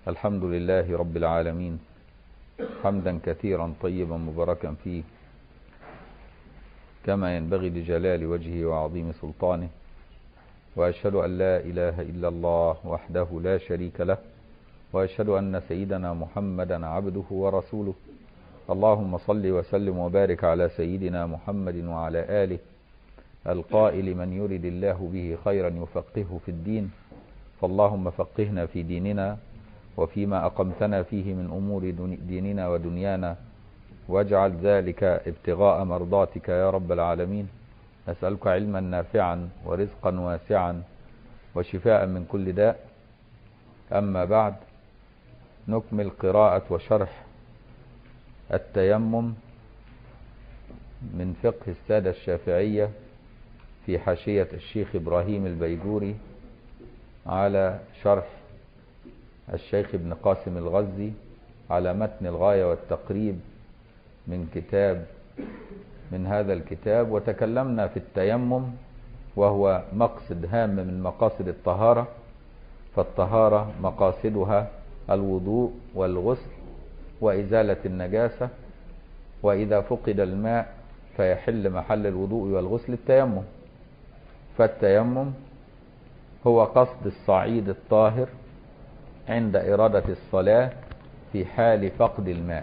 الحمد لله رب العالمين حمدا كثيرا طيبا مباركا فيه كما ينبغي لجلال وجهه وعظيم سلطانه وأشهد أن لا إله إلا الله وحده لا شريك له وأشهد أن سيدنا محمدا عبده ورسوله اللهم صل وسلم وبارك على سيدنا محمد وعلى آله القائل من يرد الله به خيرا يفقهه في الدين فاللهم فقهنا في ديننا وفيما أقمتنا فيه من أمور ديننا ودنيانا واجعل ذلك ابتغاء مرضاتك يا رب العالمين نسألك علما نافعا ورزقا واسعا وشفاء من كل داء أما بعد نكمل قراءة وشرح التيمم من فقه السادة الشافعية في حاشية الشيخ إبراهيم البيجوري على شرح الشيخ ابن قاسم الغزي على متن الغاية والتقريب من كتاب من هذا الكتاب وتكلمنا في التيمم وهو مقصد هام من مقاصد الطهارة فالطهارة مقاصدها الوضوء والغسل وإزالة النجاسة وإذا فقد الماء فيحل محل الوضوء والغسل التيمم فالتيمم هو قصد الصعيد الطاهر عند إرادة الصلاة في حال فقد الماء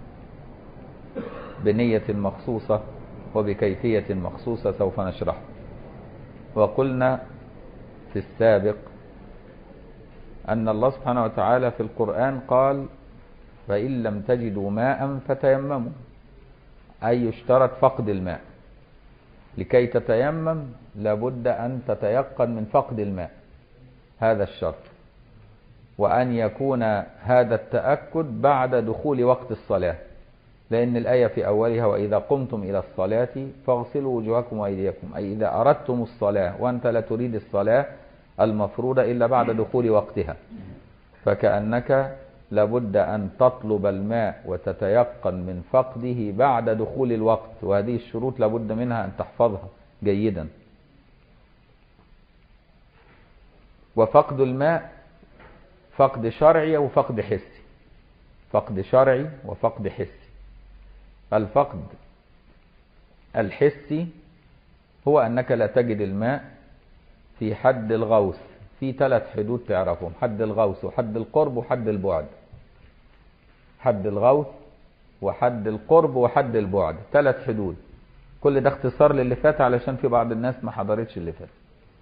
بنية مخصوصة وبكيفية مخصوصة سوف نشرح وقلنا في السابق أن الله سبحانه وتعالى في القرآن قال فإن لم تجدوا ماء فتيمموا أي يشترط فقد الماء لكي تتيمم لابد أن تتيقن من فقد الماء هذا الشرط وأن يكون هذا التأكد بعد دخول وقت الصلاة لأن الآية في أولها وإذا قمتم إلى الصلاة فاغسلوا وجوهكم وأيديكم أي إذا أردتم الصلاة وأنت لا تريد الصلاة المفروضة إلا بعد دخول وقتها فكأنك لابد أن تطلب الماء وتتيقن من فقده بعد دخول الوقت وهذه الشروط لابد منها أن تحفظها جيدا وفقد الماء فقد شرعي وفقد حسي فقد شرعي وفقد حسي الفقد الحسي هو أنك لا تجد الماء في حد الغوث في ثلاث حدود تعرفهم حد الغوث وحد القرب وحد البعد حد الغوث وحد القرب وحد البعد ثلاث حدود كل ده اختصار للي فات علشان في بعض الناس ما حضرتش اللي فات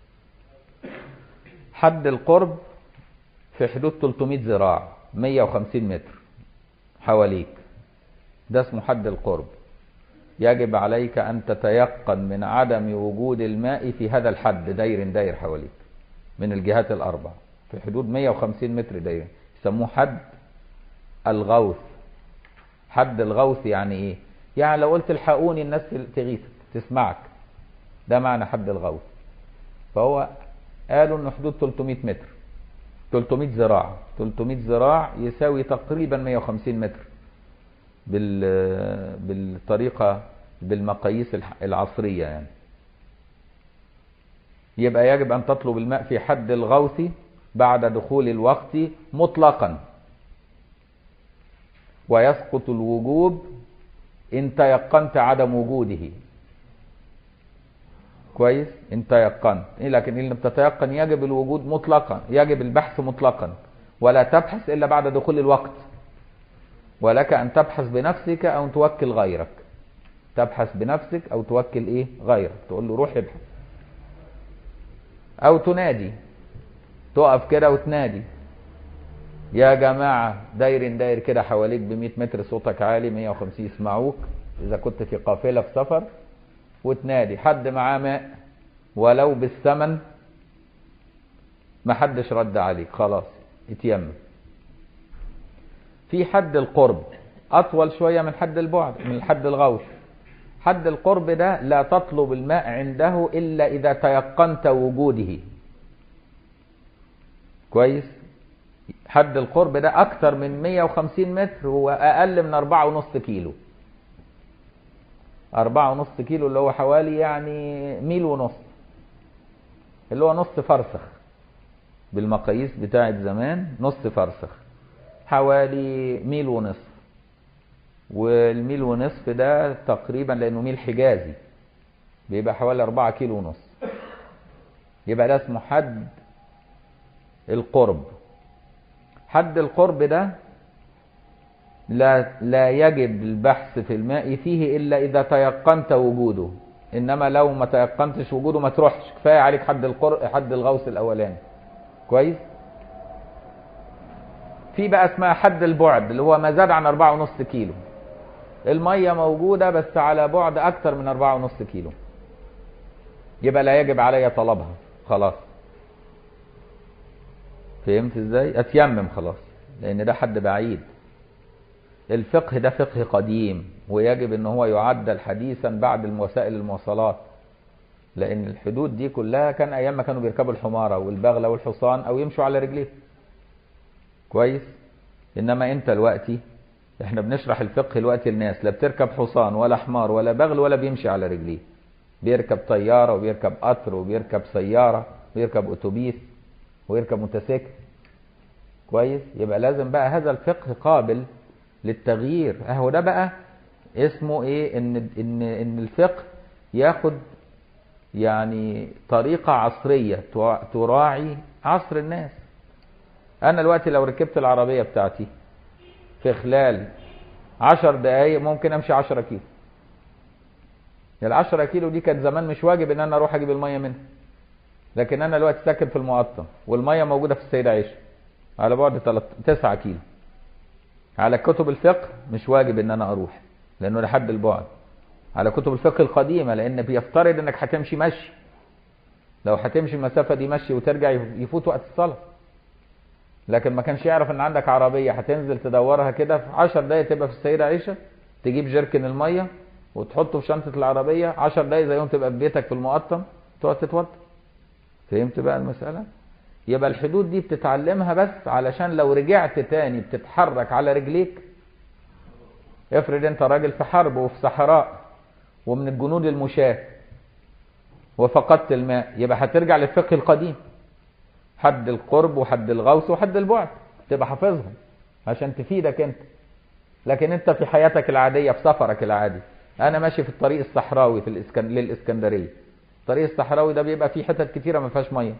حد القرب في حدود 300 ذراع 150 متر حواليك ده اسمه حد القرب يجب عليك أن تتيقن من عدم وجود الماء في هذا الحد داير داير حواليك من الجهات الأربع في حدود 150 متر داير يسموه حد الغوث حد الغوث يعني ايه يعني لو قلت الحقوني الناس تغيثك تسمعك ده معنى حد الغوث فهو قالوا انه حدود 300 متر 300 ذراع 300 ذراع يساوي تقريبا 150 متر بال بالطريقة بالمقاييس العصرية يعني يبقى يجب أن تطلب الماء في حد الغوث بعد دخول الوقت مطلقا ويسقط الوجوب إن تيقنت عدم وجوده كويس إن تيقنت لكن إن لم تتيقن يجب الوجود مطلقا يجب البحث مطلقا ولا تبحث إلا بعد دخول الوقت ولك أن تبحث بنفسك أو توكل غيرك تبحث بنفسك أو توكل إيه غيرك تقول له روح ابحث أو تنادي تقف كده وتنادي يا جماعة داير داير كده حواليك ب 100 متر صوتك عالي 150 يسمعوك إذا كنت في قافلة في سفر وتنادي حد معاه ماء ولو بالثمن ما حدش رد عليك خلاص اتيمم في حد القرب أطول شوية من حد البعد من حد الغوث حد القرب ده لا تطلب الماء عنده إلا إذا تيقنت وجوده كويس حد القرب ده أكثر من 150 متر وأقل من 4.5 كيلو 4.5 كيلو اللي هو حوالي يعني ميل ونص اللي هو نص فرسخ بالمقاييس بتاعت زمان نص فرسخ حوالي ميل ونصف والميل ونصف ده تقريبا لانه ميل حجازي بيبقى حوالي 4 كيلو ونص يبقى ده اسمه حد القرب حد القرب ده لا لا يجب البحث في الماء فيه الا اذا تيقنت وجوده انما لو ما تيقنتش وجوده ما تروحش كفايه عليك حد القرب حد الغوص الاولاني كويس في بقى اسمها حد البعد اللي هو ما زاد عن أربعة ونص كيلو المية موجودة بس على بعد أكتر من أربعة ونص كيلو يبقى لا يجب علي طلبها خلاص فهمت ازاي اتيمم خلاص لان ده حد بعيد الفقه ده فقه قديم ويجب ان هو يعدل حديثا بعد وسائل المواصلات لان الحدود دي كلها كان ايام ما كانوا بيركبوا الحماره والبغله والحصان او يمشوا على رجليه كويس انما انت دلوقتي احنا بنشرح الفقه دلوقتي للناس لا بتركب حصان ولا حمار ولا بغل ولا بيمشي على رجليه بيركب طياره وبيركب قطر وبيركب سياره ويركب اتوبيس ويركب موتوسيكل كويس يبقى لازم بقى هذا الفقه قابل للتغيير اهو ده بقى اسمه ايه ان ان ان الفقه ياخد يعني طريقة عصرية تراعي عصر الناس انا دلوقتي لو ركبت العربية بتاعتي في خلال عشر دقايق ممكن امشي عشرة كيلو العشرة كيلو دي كانت زمان مش واجب ان انا اروح اجيب المية منها لكن انا دلوقتي ساكن في المقطم والمية موجودة في السيدة عيشة على بعد 9 كيلو على كتب الفقه مش واجب ان انا اروح لانه لحد البعد على كتب الفقه القديمة لان بيفترض انك هتمشي مشي لو هتمشي المسافة دي مشي وترجع يفوت وقت الصلاة لكن ما كانش يعرف ان عندك عربية هتنزل تدورها كده في 10 دقايق تبقى في السيدة عيشة تجيب جركن المية وتحطه في شنطة العربية 10 دقايق زي يوم تبقى في بيتك في المقطم تقعد تتوضى فهمت بقى المسألة يبقى الحدود دي بتتعلمها بس علشان لو رجعت تاني بتتحرك على رجليك افرض انت راجل في حرب وفي صحراء ومن الجنود المشاة وفقدت الماء يبقى هترجع للفقه القديم حد القرب وحد الغوص وحد البعد تبقى حافظهم عشان تفيدك انت لكن انت في حياتك العادية في سفرك العادي انا ماشي في الطريق الصحراوي في الإسكن... للاسكندرية الطريق الصحراوي ده بيبقى فيه حتت كتيرة ما فيهاش ميه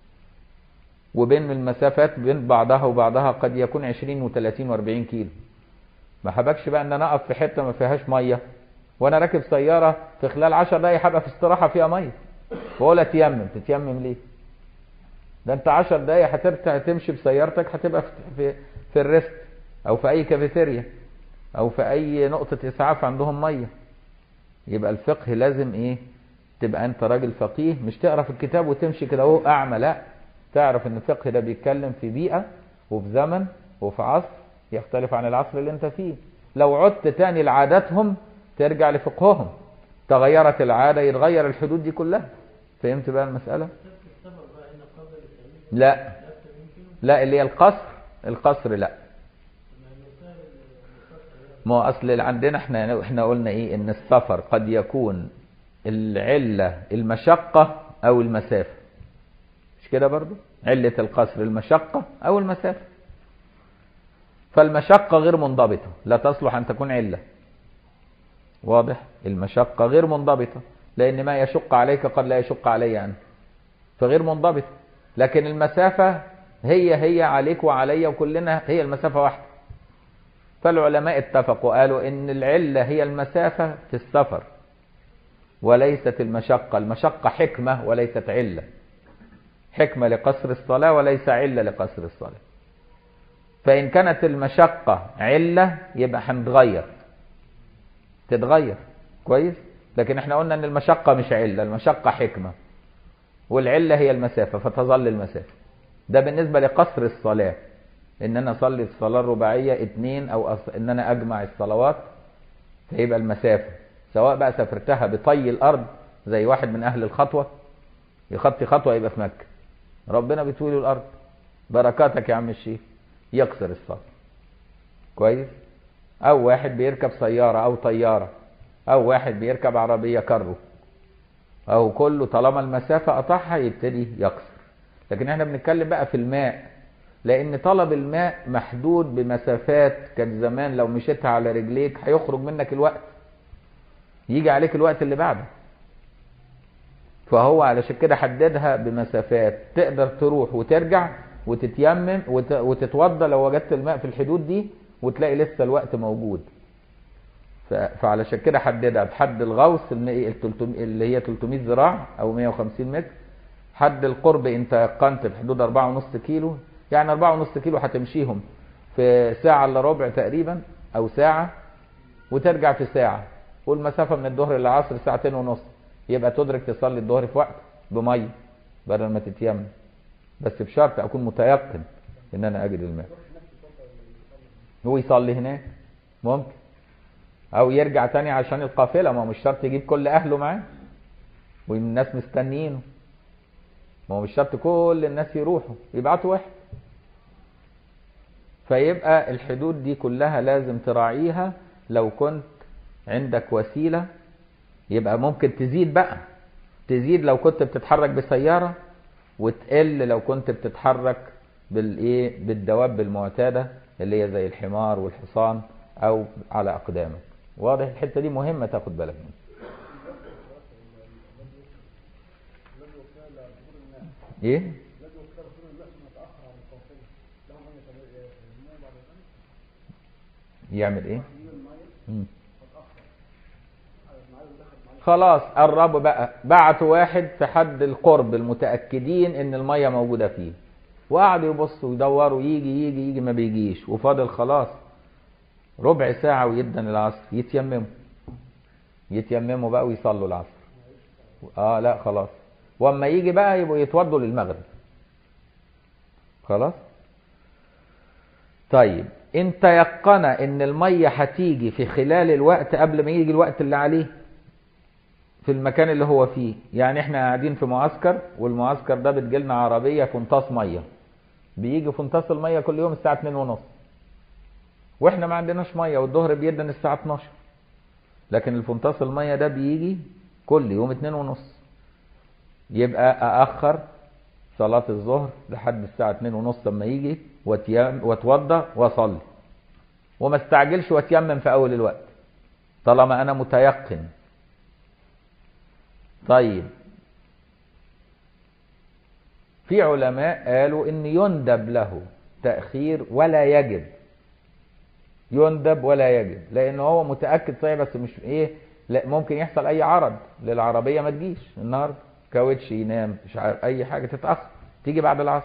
وبين المسافات بين بعضها وبعضها قد يكون 20 و30 و40 كيلو ما حبكش بقى ان انا اقف في حته ما فيهاش ميه وانا راكب سياره في خلال 10 دقايق هبقى في استراحه فيها ميه واقول اتيمم تتيمم ليه ده انت 10 دقايق هترجع تمشي بسيارتك هتبقى في في, في الريست او في اي كافيتيريا او في اي نقطه اسعاف عندهم ميه يبقى الفقه لازم ايه تبقى انت راجل فقيه مش تقرا في الكتاب وتمشي كده اهو اعمى لا تعرف ان الفقه ده بيتكلم في بيئة وفي زمن وفي عصر يختلف عن العصر اللي انت فيه لو عدت تاني لعاداتهم ترجع لفقههم تغيرت العادة يتغير الحدود دي كلها فهمت بقى المسألة لا لا اللي هي القصر القصر لا ما هو اصل عندنا احنا احنا قلنا ايه ان السفر قد يكون العلة المشقة او المسافة مش كده برضو علة القصر المشقة أو المسافة فالمشقة غير منضبطة لا تصلح أن تكون علة واضح المشقة غير منضبطة لأن ما يشق عليك قد لا يشق علي أنت فغير منضبطة لكن المسافة هي هي عليك وعلي وكلنا هي المسافة واحدة فالعلماء اتفقوا قالوا ان العلة هي المسافة في السفر وليست المشقة المشقة حكمة وليست علة حكمة لقصر الصلاة وليس علة لقصر الصلاة فإن كانت المشقة علة يبقى هنتغير تتغير كويس لكن احنا قلنا ان المشقة مش علة المشقة حكمة والعلة هي المسافة فتظل المسافة ده بالنسبة لقصر الصلاة ان انا اصلي الصلاة الرباعية اتنين او أص... ان انا اجمع الصلوات فيبقى المسافة سواء بقى سافرتها بطي الارض زي واحد من اهل الخطوة يخطي خطوة يبقى في مكة ربنا بيطوي له الارض بركاتك يا عم الشيخ يكسر الصلاة كويس او واحد بيركب سيارة او طيارة او واحد بيركب عربية كرو او كله طالما المسافة قطعها يبتدي يكسر لكن احنا بنتكلم بقى في الماء لان طلب الماء محدود بمسافات كان زمان لو مشيتها على رجليك هيخرج منك الوقت يجي عليك الوقت اللي بعده فهو علشان كده حددها بمسافات تقدر تروح وترجع وتتيمم وت... وتتوضى لو وجدت الماء في الحدود دي وتلاقي لسه الوقت موجود ف... فعلشان كده حددها بحد الغوص اللي هي 300 ذراع او 150 متر حد القرب انت يقنت بحدود 4.5 كيلو يعني 4.5 كيلو هتمشيهم في ساعة الا ربع تقريبا او ساعة وترجع في ساعة والمسافة من الظهر للعصر ساعتين ونص يبقى تدرك تصلي الظهر في وقت بمية بدل ما تتيمم بس بشرط اكون متيقن ان انا اجد الماء هو يصلي هناك ممكن او يرجع تاني عشان القافلة ما هو مش شرط يجيب كل اهله معاه والناس مستنيينه ما هو مش شرط كل الناس يروحوا يبعتوا واحد فيبقى الحدود دي كلها لازم تراعيها لو كنت عندك وسيلة يبقى ممكن تزيد بقى تزيد لو كنت بتتحرك بسيارة وتقل لو كنت بتتحرك بالايه بالدواب المعتادة اللي هي زي الحمار والحصان او على اقدامك واضح الحتة دي مهمة تاخد بالك منها ايه يعمل ايه مم. خلاص قربوا بقى بعتوا واحد في حد القرب المتأكدين ان المية موجودة فيه وقعدوا يبصوا يدوروا يجي يجي يجي ما بيجيش وفاضل خلاص ربع ساعة ويدن العصر يتيمموا يتيمموا بقى ويصلوا العصر اه لا خلاص واما يجي بقى يبقوا يتوضوا للمغرب خلاص طيب ان تيقن ان المية هتيجي في خلال الوقت قبل ما يجي الوقت اللي عليه في المكان اللي هو فيه يعني احنا قاعدين في معسكر والمعسكر ده بتجيلنا عربية فنطاس مية بيجي فنطاس المية كل يوم الساعة 2 ونص واحنا ما عندناش مية والظهر بيدن الساعة 12 لكن الفنطاس المية ده بيجي كل يوم 2 ونص يبقى أأخر صلاة الظهر لحد الساعة 2 ونص لما يجي واتوضى واصلي وما استعجلش واتيمم في أول الوقت طالما أنا متيقن طيب في علماء قالوا ان يندب له تأخير ولا يجب يندب ولا يجب لان هو متأكد صحيح بس مش ايه لا ممكن يحصل اي عرض للعربية ما تجيش النهاردة كاوتش ينام مش عارف اي حاجة تتأخر تيجي بعد العصر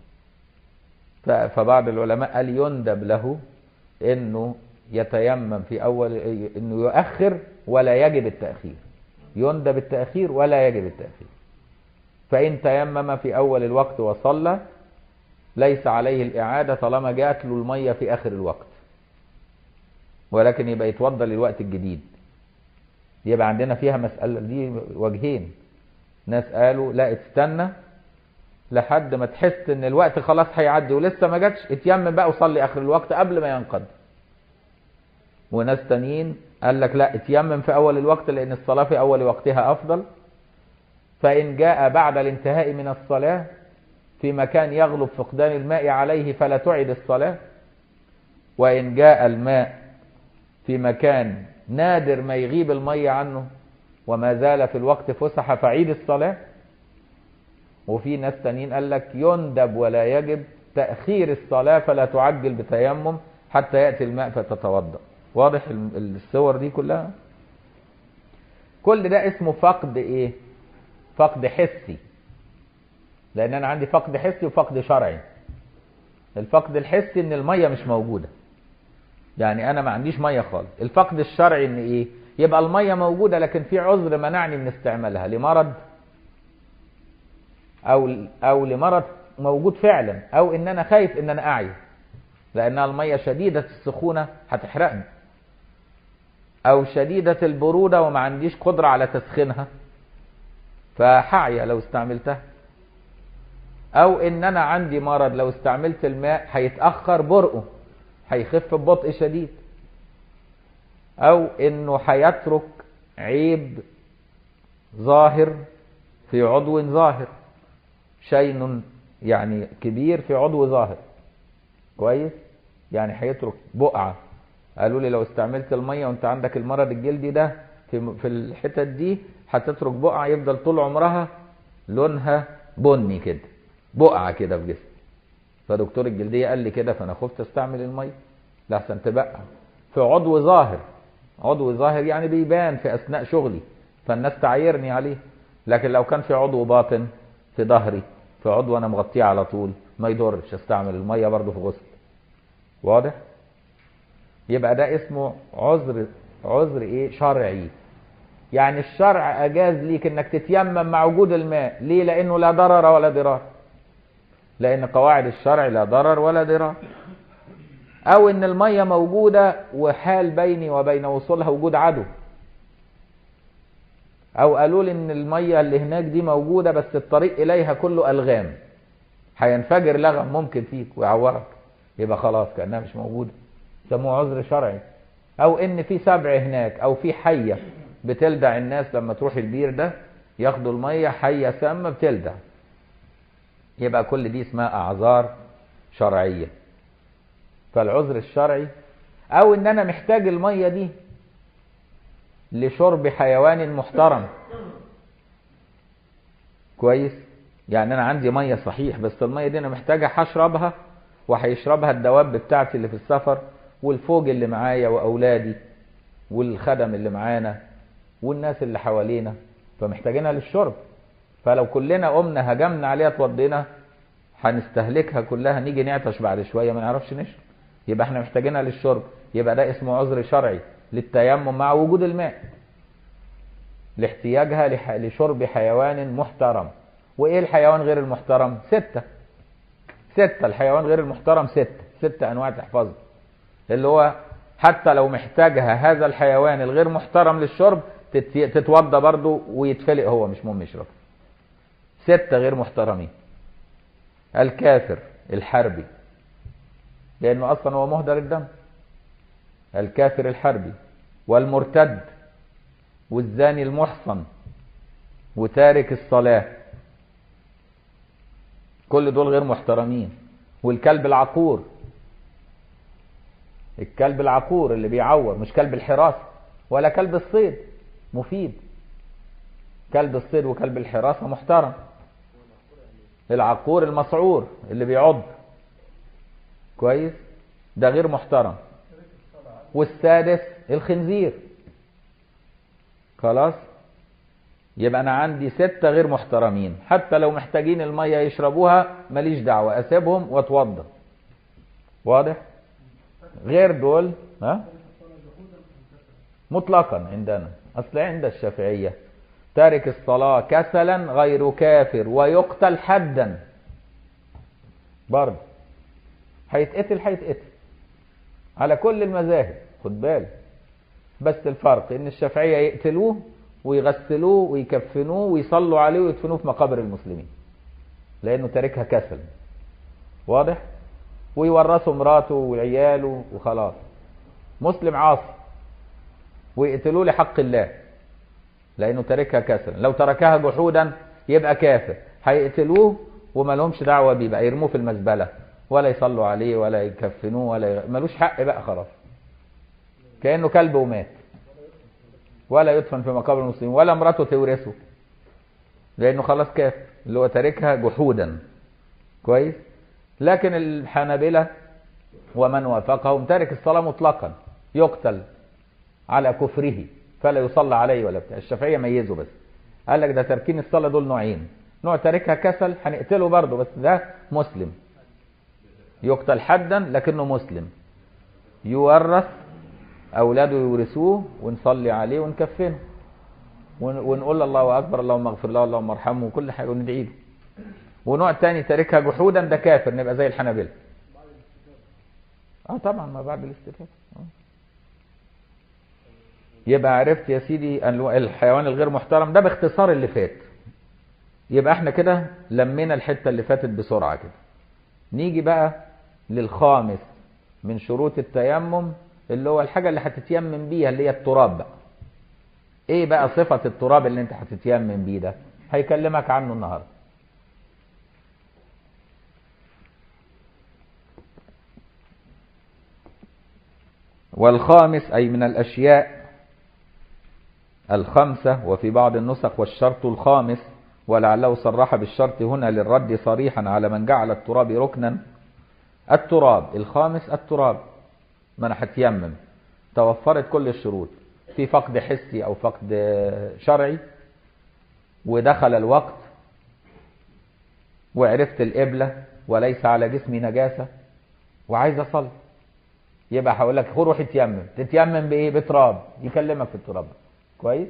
فبعض العلماء قال يندب له انه يتيمم في اول انه يؤخر ولا يجب التأخير يندب التأخير ولا يجب التأخير فإن تيمم في أول الوقت وصلى ليس عليه الإعادة طالما جاءت له المية في آخر الوقت ولكن يبقى يتوضى للوقت الجديد يبقى عندنا فيها مسألة دي وجهين ناس قالوا لا استنى لحد ما تحس ان الوقت خلاص هيعدي ولسه ما جاتش اتيمم بقى وصلي اخر الوقت قبل ما ينقضي وناس تانيين قال لك لا اتيمم في اول الوقت لان الصلاة في اول وقتها افضل فان جاء بعد الانتهاء من الصلاة في مكان يغلب فقدان الماء عليه فلا تعد الصلاة وان جاء الماء في مكان نادر ما يغيب المية عنه وما زال في الوقت فسح فعيد الصلاة وفي ناس تانيين قال لك يندب ولا يجب تأخير الصلاة فلا تعجل بتيمم حتى يأتي الماء فتتوضأ واضح الصور دي كلها كل ده اسمه فقد ايه فقد حسي لان انا عندي فقد حسي وفقد شرعي الفقد الحسي ان المية مش موجودة يعني انا ما عنديش مية خالص الفقد الشرعي ان ايه يبقى المية موجودة لكن في عذر منعني من استعمالها لمرض او او لمرض موجود فعلا او ان انا خايف ان انا اعيا لانها المية شديدة السخونة هتحرقني او شديدة البرودة وما عنديش قدرة على تسخينها فحعيا لو استعملتها او ان انا عندي مرض لو استعملت الماء هيتأخر برقه هيخف ببطء شديد او انه هيترك عيب ظاهر في عضو ظاهر شين يعني كبير في عضو ظاهر كويس يعني هيترك بقعة قالوا لي لو استعملت المية وانت عندك المرض الجلدي ده في في الحتت دي هتترك بقعة يفضل طول عمرها لونها بني كده بقعة كده في جسمك فدكتور الجلدية قال لي كده فانا خفت استعمل المية لحسن تبقى في عضو ظاهر عضو ظاهر يعني بيبان في اثناء شغلي فالناس تعايرني عليه لكن لو كان في عضو باطن في ظهري في عضو انا مغطيه على طول ما يضرش استعمل الميه برضه في غسل واضح يبقى ده اسمه عذر عذر ايه شرعي يعني الشرع اجاز ليك انك تتيمم مع وجود الماء ليه لانه لا ضرر ولا ضرار لان قواعد الشرع لا ضرر ولا ضرار او ان الميه موجوده وحال بيني وبين وصولها وجود عدو او قالوا لي ان الميه اللي هناك دي موجوده بس الطريق اليها كله الغام هينفجر لغم ممكن فيك ويعورك يبقى خلاص كانها مش موجوده سموه عذر شرعي او ان في سبع هناك او في حيه بتلدع الناس لما تروح البير ده ياخدوا الميه حيه سامه بتلدع يبقى كل دي اسمها اعذار شرعيه فالعذر الشرعي او ان انا محتاج الميه دي لشرب حيوان محترم كويس يعني انا عندي ميه صحيح بس الميه دي انا محتاجه هشربها وهيشربها الدواب بتاعتي اللي في السفر والفوج اللي معايا واولادي والخدم اللي معانا والناس اللي حوالينا فمحتاجينها للشرب فلو كلنا قمنا هجمنا عليها اتوضينا هنستهلكها كلها نيجي نعطش بعد شويه ما نعرفش نشرب يبقى احنا محتاجينها للشرب يبقى ده اسمه عذر شرعي للتيمم مع وجود الماء لاحتياجها لح... لشرب حيوان محترم وايه الحيوان غير المحترم ستة ستة الحيوان غير المحترم ستة ستة انواع تحفظها اللي هو حتى لو محتاجها هذا الحيوان الغير محترم للشرب تت... تتوضى برضه ويتفلق هو مش مهم يشرب ستة غير محترمين الكافر الحربي لانه اصلا هو مهدر الدم الكافر الحربي والمرتد والزاني المحصن وتارك الصلاة كل دول غير محترمين والكلب العقور الكلب العقور اللي بيعور مش كلب الحراسة ولا كلب الصيد مفيد كلب الصيد وكلب الحراسة محترم العقور المسعور اللي بيعض كويس ده غير محترم والسادس الخنزير خلاص يبقى انا عندي ستة غير محترمين حتى لو محتاجين المية يشربوها ماليش دعوة اسيبهم واتوضى واضح غير دول ها مطلقا عندنا اصل عند الشافعية تارك الصلاة كسلا غير كافر ويقتل حدا برضه هيتقتل هيتقتل على كل المذاهب خد بالك بس الفرق ان الشافعيه يقتلوه ويغسلوه ويكفنوه ويصلوا عليه ويدفنوه في مقابر المسلمين لانه تاركها كسل واضح ويورثوا مراته وعياله وخلاص مسلم عاصي ويقتلوه لحق الله لانه تاركها كسلا لو تركها جحودا يبقى كافر هيقتلوه وما لهمش دعوه بيه بقى يرموه في المزبله ولا يصلوا عليه ولا يكفنوه ولا يغ... ملوش حق بقى خلاص كانه كلب ومات ولا يدفن في مقابر المسلمين ولا مراته تورثه لانه خلاص كافر اللي هو تاركها جحودا كويس لكن الحنابلة ومن وافقهم تارك الصلاة مطلقا يقتل على كفره فلا يصلى عليه ولا بتاع الشافعية ميزه بس قال لك ده تركين الصلاة دول نوعين نوع تاركها كسل هنقتله برضه بس ده مسلم يقتل حدا لكنه مسلم يورث اولاده يورثوه ونصلي عليه ونكفنه ونقول الله اكبر اللهم اغفر له اللهم ارحمه وكل حاجه وندعي له ونوع تاني تاركها جحودا ده كافر نبقى زي الحنابلة اه طبعا ما بعد الاستفادة يبقى عرفت يا سيدي الحيوان الغير محترم ده باختصار اللي فات يبقى احنا كده لمينا الحتة اللي فاتت بسرعة كده نيجي بقى للخامس من شروط التيمم اللي هو الحاجة اللي هتتيمم بيها اللي هي التراب بقى ايه بقى صفة التراب اللي انت هتتيمم بيه ده هيكلمك عنه النهاردة والخامس أي من الأشياء الخمسة وفي بعض النسخ والشرط الخامس ولعله صرح بالشرط هنا للرد صريحا على من جعل التراب ركنا التراب الخامس التراب ما انا هتيمم توفرت كل الشروط في فقد حسي او فقد شرعي ودخل الوقت وعرفت القبلة وليس على جسمي نجاسة وعايز اصلي يبقى هقول لك روح اتيمم تتيمم بايه بتراب يكلمك في التراب كويس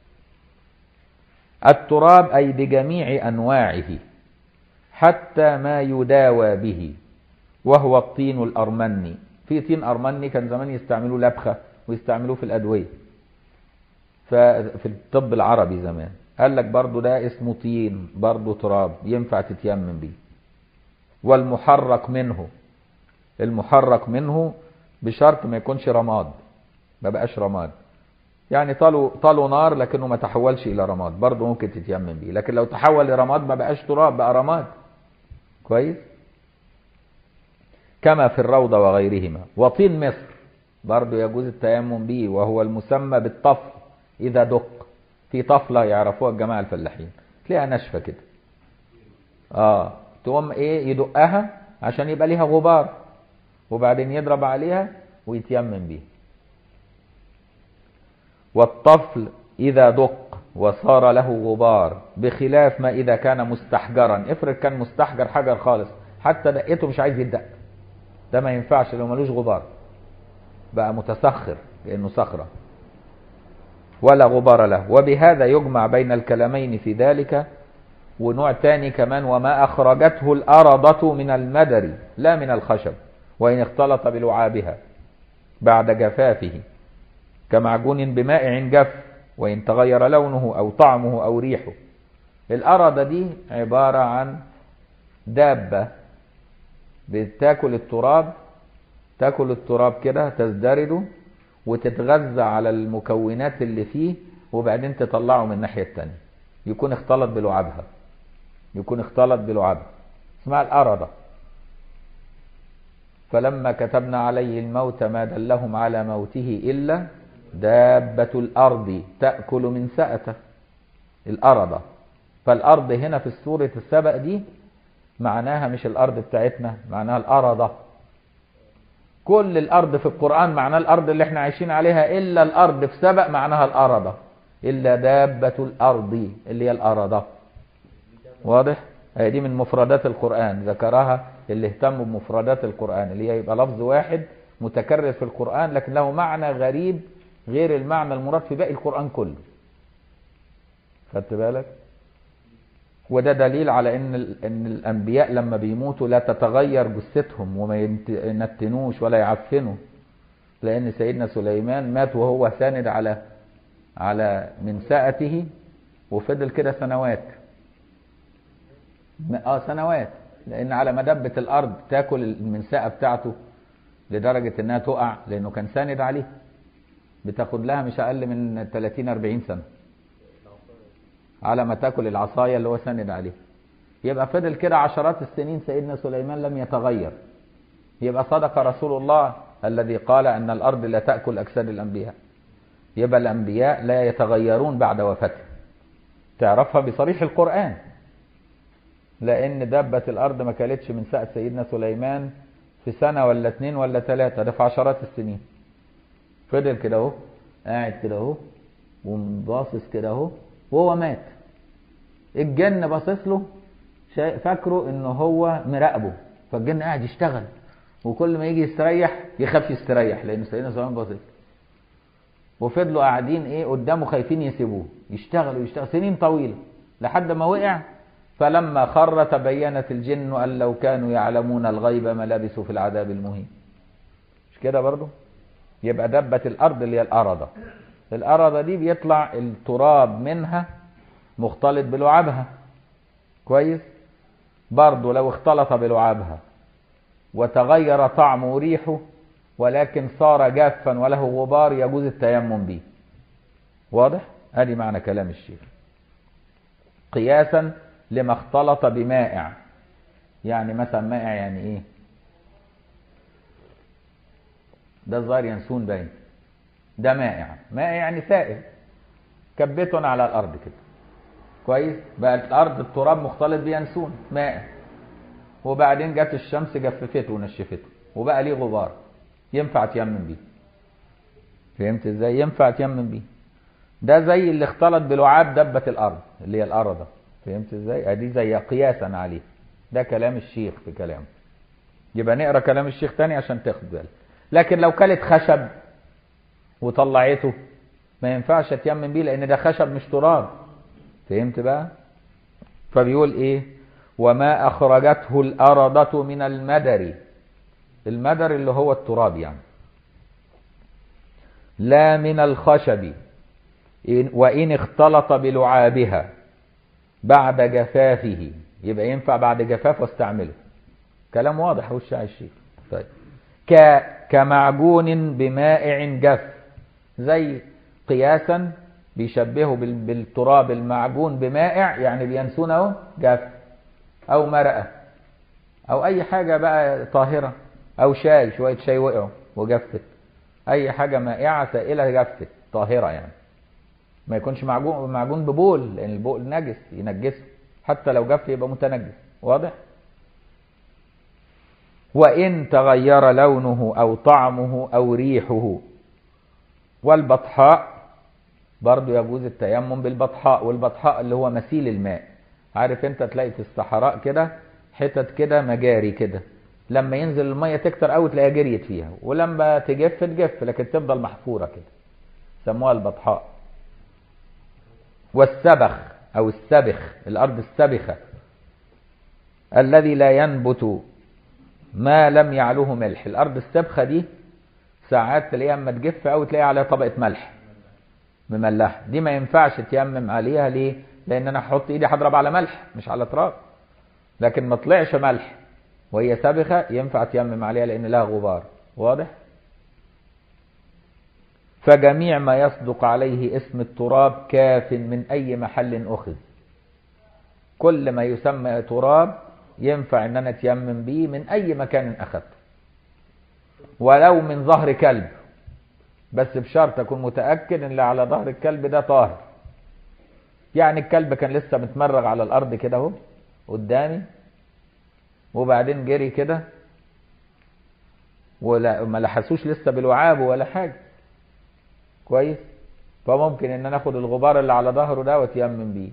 التراب اي بجميع انواعه حتى ما يداوى به وهو الطين الارمني في طين ارمني كان زمان يستعملوه لبخه ويستعملوه في الادويه ففي الطب العربي زمان قال لك برضو ده اسمه طين برضو تراب ينفع تتيمم بيه والمحرك منه المحرك منه بشرط ما يكونش رماد ما بقاش رماد يعني طالوا طالوا نار لكنه ما تحولش الى رماد برضه ممكن تتيمم بيه لكن لو تحول لرماد ما بقاش تراب بقى رماد كويس كما في الروضة وغيرهما وطين مصر برضه يجوز التيمم به وهو المسمى بالطفل إذا دق في طفلة يعرفوها الجماعة الفلاحين تلاقيها ناشفة كده اه تقوم ايه يدقها عشان يبقى ليها غبار وبعدين يضرب عليها ويتيمم بيها والطفل إذا دق وصار له غبار بخلاف ما إذا كان مستحجرا افرض كان مستحجر حجر خالص حتى دقته مش عايز يدق ده ما ينفعش لو ملوش غبار بقى متسخر لأنه صخرة ولا غبار له وبهذا يجمع بين الكلامين في ذلك ونوع تاني كمان وما أخرجته الأرضة من المدر لا من الخشب وإن اختلط بلعابها بعد جفافه كمعجون بمائع جف وإن تغير لونه أو طعمه أو ريحه الأرض دي عبارة عن دابة بتاكل التراب تاكل التراب كده تزدرده وتتغذى على المكونات اللي فيه وبعدين تطلعه من الناحية التانية يكون اختلط بلعابها يكون اختلط بلعابها اسمها الأرضة فلما كتبنا عليه الموت ما دلهم على موته إلا دابة الأرض تأكل من سأته الأرض فالأرض هنا في السورة السبق دي معناها مش الأرض بتاعتنا معناها الأرض كل الأرض في القرآن معناها الأرض اللي احنا عايشين عليها إلا الأرض في سبق معناها الأرض إلا دابة الأرض اللي هي الأرض واضح؟ هي دي من مفردات القرآن ذكرها اللي اهتموا بمفردات القرآن اللي هي يبقى لفظ واحد متكرر في القرآن لكن له معنى غريب غير المعنى المراد في باقي القرآن كله خدت بالك وده دليل على ان ان الانبياء لما بيموتوا لا تتغير جثتهم وما ينتنوش ولا يعفنوا لان سيدنا سليمان مات وهو ساند على على منسأته وفضل كده سنوات اه سنوات لان على مدبة الارض تاكل المنسأة بتاعته لدرجة انها تقع لانه كان ساند عليه بتاخد لها مش اقل من 30 40 سنة على ما تاكل العصاية اللي هو ساند عليها يبقى فضل كده عشرات السنين سيدنا سليمان لم يتغير يبقى صدق رسول الله الذي قال ان الارض لا تاكل اجساد الانبياء يبقى الانبياء لا يتغيرون بعد وفاتهم تعرفها بصريح القران لان دابه الارض ما كلتش من ساعه سيدنا سليمان في سنه ولا اتنين ولا تلاته ده في عشرات السنين فضل كده اهو قاعد كده اهو ومباصص كده اهو وهو مات الجن باصص له فاكره ان هو مراقبه فالجن قاعد يشتغل وكل ما يجي يستريح يخاف يستريح لان سيدنا سليمان باصص وفضلوا قاعدين ايه قدامه خايفين يسيبوه يشتغلوا يشتغل سنين طويله لحد ما وقع فلما خر تبينت الجن ان لو كانوا يعلمون الغيب ما لبثوا في العذاب المهين مش كده برضه يبقى دبة الارض اللي هي الارضه الأرض دي بيطلع التراب منها مختلط بلعابها كويس برضه لو اختلط بلعابها وتغير طعمه وريحه ولكن صار جافا وله غبار يجوز التيمم به واضح ادي معنى كلام الشيخ قياسا لما اختلط بمائع يعني مثلا مائع يعني ايه ده الظاهر ينسون باين ده مائع مائع يعني سائل كبته على الارض كده كويس بقى الارض التراب مختلط بينسون مائع وبعدين جت الشمس جففته ونشفته وبقى ليه غبار ينفع تيمم بيه فهمت ازاي ينفع تيمم بيه ده زي اللي اختلط بلعاب دبة الارض اللي هي الارض فهمت ازاي ادي زي قياسا عليه ده كلام الشيخ في كلامه يبقى نقرا كلام الشيخ تاني عشان تاخد بالك لكن لو كلت خشب وطلعته ما ينفعش تيمم بيه لان ده خشب مش تراب فهمت بقى فبيقول ايه وما اخرجته الارضة من المدر المدر اللي هو التراب يعني لا من الخشب إن وإن اختلط بلعابها بعد جفافه يبقى ينفع بعد جفاف واستعمله كلام واضح هو الشاعر الشيخ طيب ك كمعجون بمائع جف زي قياسا بيشبهه بال- بالتراب المعجون بمائع يعني بينسونه جف او مرقه او اي حاجه بقى طاهره او شاي شويه شاي وقعوا وجفت اي حاجه مائعه سائله جفت طاهره يعني ما يكونش معجون معجون ببول لان البول نجس ينجسه حتى لو جف يبقى متنجس واضح وان تغير لونه او طعمه او ريحه والبطحاء برضو يجوز التيمم بالبطحاء والبطحاء اللي هو مثيل الماء عارف انت تلاقي في الصحراء كده حتت كده مجاري كده لما ينزل الميه تكتر قوي تلاقيها جريت فيها ولما تجف تجف لكن تفضل محفوره كده سموها البطحاء والسبخ او السبخ الارض السبخه الذي لا ينبت ما لم يعلوه ملح الارض السبخه دي ساعات تلاقيها اما تجف قوي تلاقيها عليها طبقه ملح مملحه دي ما ينفعش تيمم عليها ليه لان انا هحط ايدي هضرب على ملح مش على تراب لكن ما طلعش ملح وهي سابخه ينفع تيمم عليها لان لها غبار واضح فجميع ما يصدق عليه اسم التراب كاف من اي محل اخذ كل ما يسمى تراب ينفع ان انا اتيمم بيه من اي مكان اخذته ولو من ظهر كلب بس بشرط اكون متاكد ان اللي على ظهر الكلب ده طاهر يعني الكلب كان لسه متمرغ على الارض كده اهو قدامي وبعدين جري كده ولا ما لحسوش لسه بالوعاب ولا حاجه كويس فممكن ان انا اخد الغبار اللي على ظهره ده واتيمم بيه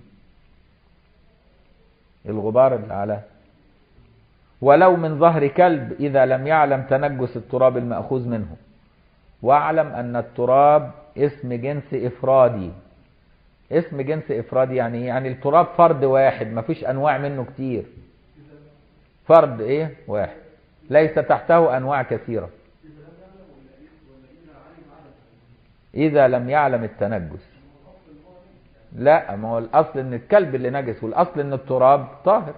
الغبار اللي على ولو من ظهر كلب اذا لم يعلم تنجس التراب الماخوذ منه واعلم ان التراب اسم جنس افرادي اسم جنس افرادي يعني ايه يعني التراب فرد واحد ما فيش انواع منه كتير فرد ايه واحد ليس تحته انواع كثيره اذا لم يعلم التنجس لا ما هو الاصل ان الكلب اللي نجس والاصل ان التراب طاهر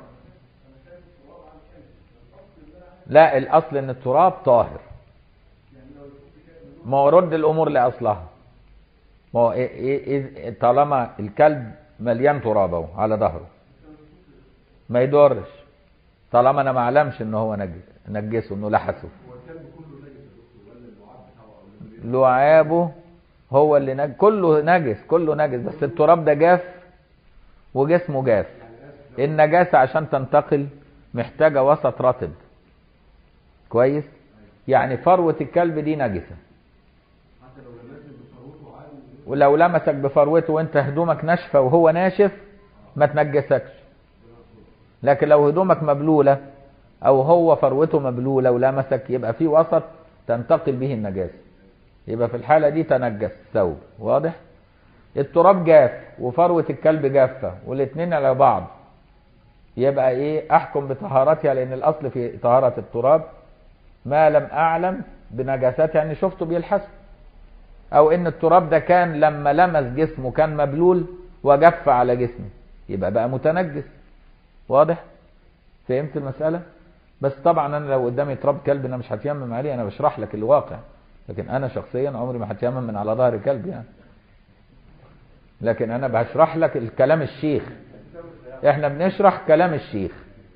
لا الاصل ان التراب طاهر ما هو رد الامور لاصلها ما هو إيه إيه إيه طالما الكلب مليان تراب اهو على ظهره ما يضرش طالما انا ما اعلمش ان هو نجس نجسه انه لحسه لعابه هو اللي نج... كله نجس كله نجس بس التراب ده جاف وجسمه جاف النجاسة عشان تنتقل محتاجة وسط رطب كويس يعني فروة الكلب دي نجسة ولو لمسك بفروته وانت هدومك ناشفة وهو ناشف ما تنجسكش لكن لو هدومك مبلولة او هو فروته مبلولة ولمسك يبقى في وسط تنتقل به النجاسة يبقى في الحالة دي تنجس ثوب واضح التراب جاف وفروة الكلب جافة والاتنين على بعض يبقى ايه احكم بطهارتها لان الاصل في طهارة التراب ما لم اعلم بنجاسات يعني شفته بيلحسه او ان التراب ده كان لما لمس جسمه كان مبلول وجف على جسمه يبقى بقى متنجس واضح فهمت المسألة بس طبعا انا لو قدامي تراب كلب انا مش هتيمم عليه انا بشرح لك الواقع لكن انا شخصيا عمري ما هتيمم من على ظهر كلب يعني لكن انا بشرح لك الكلام الشيخ احنا بنشرح كلام الشيخ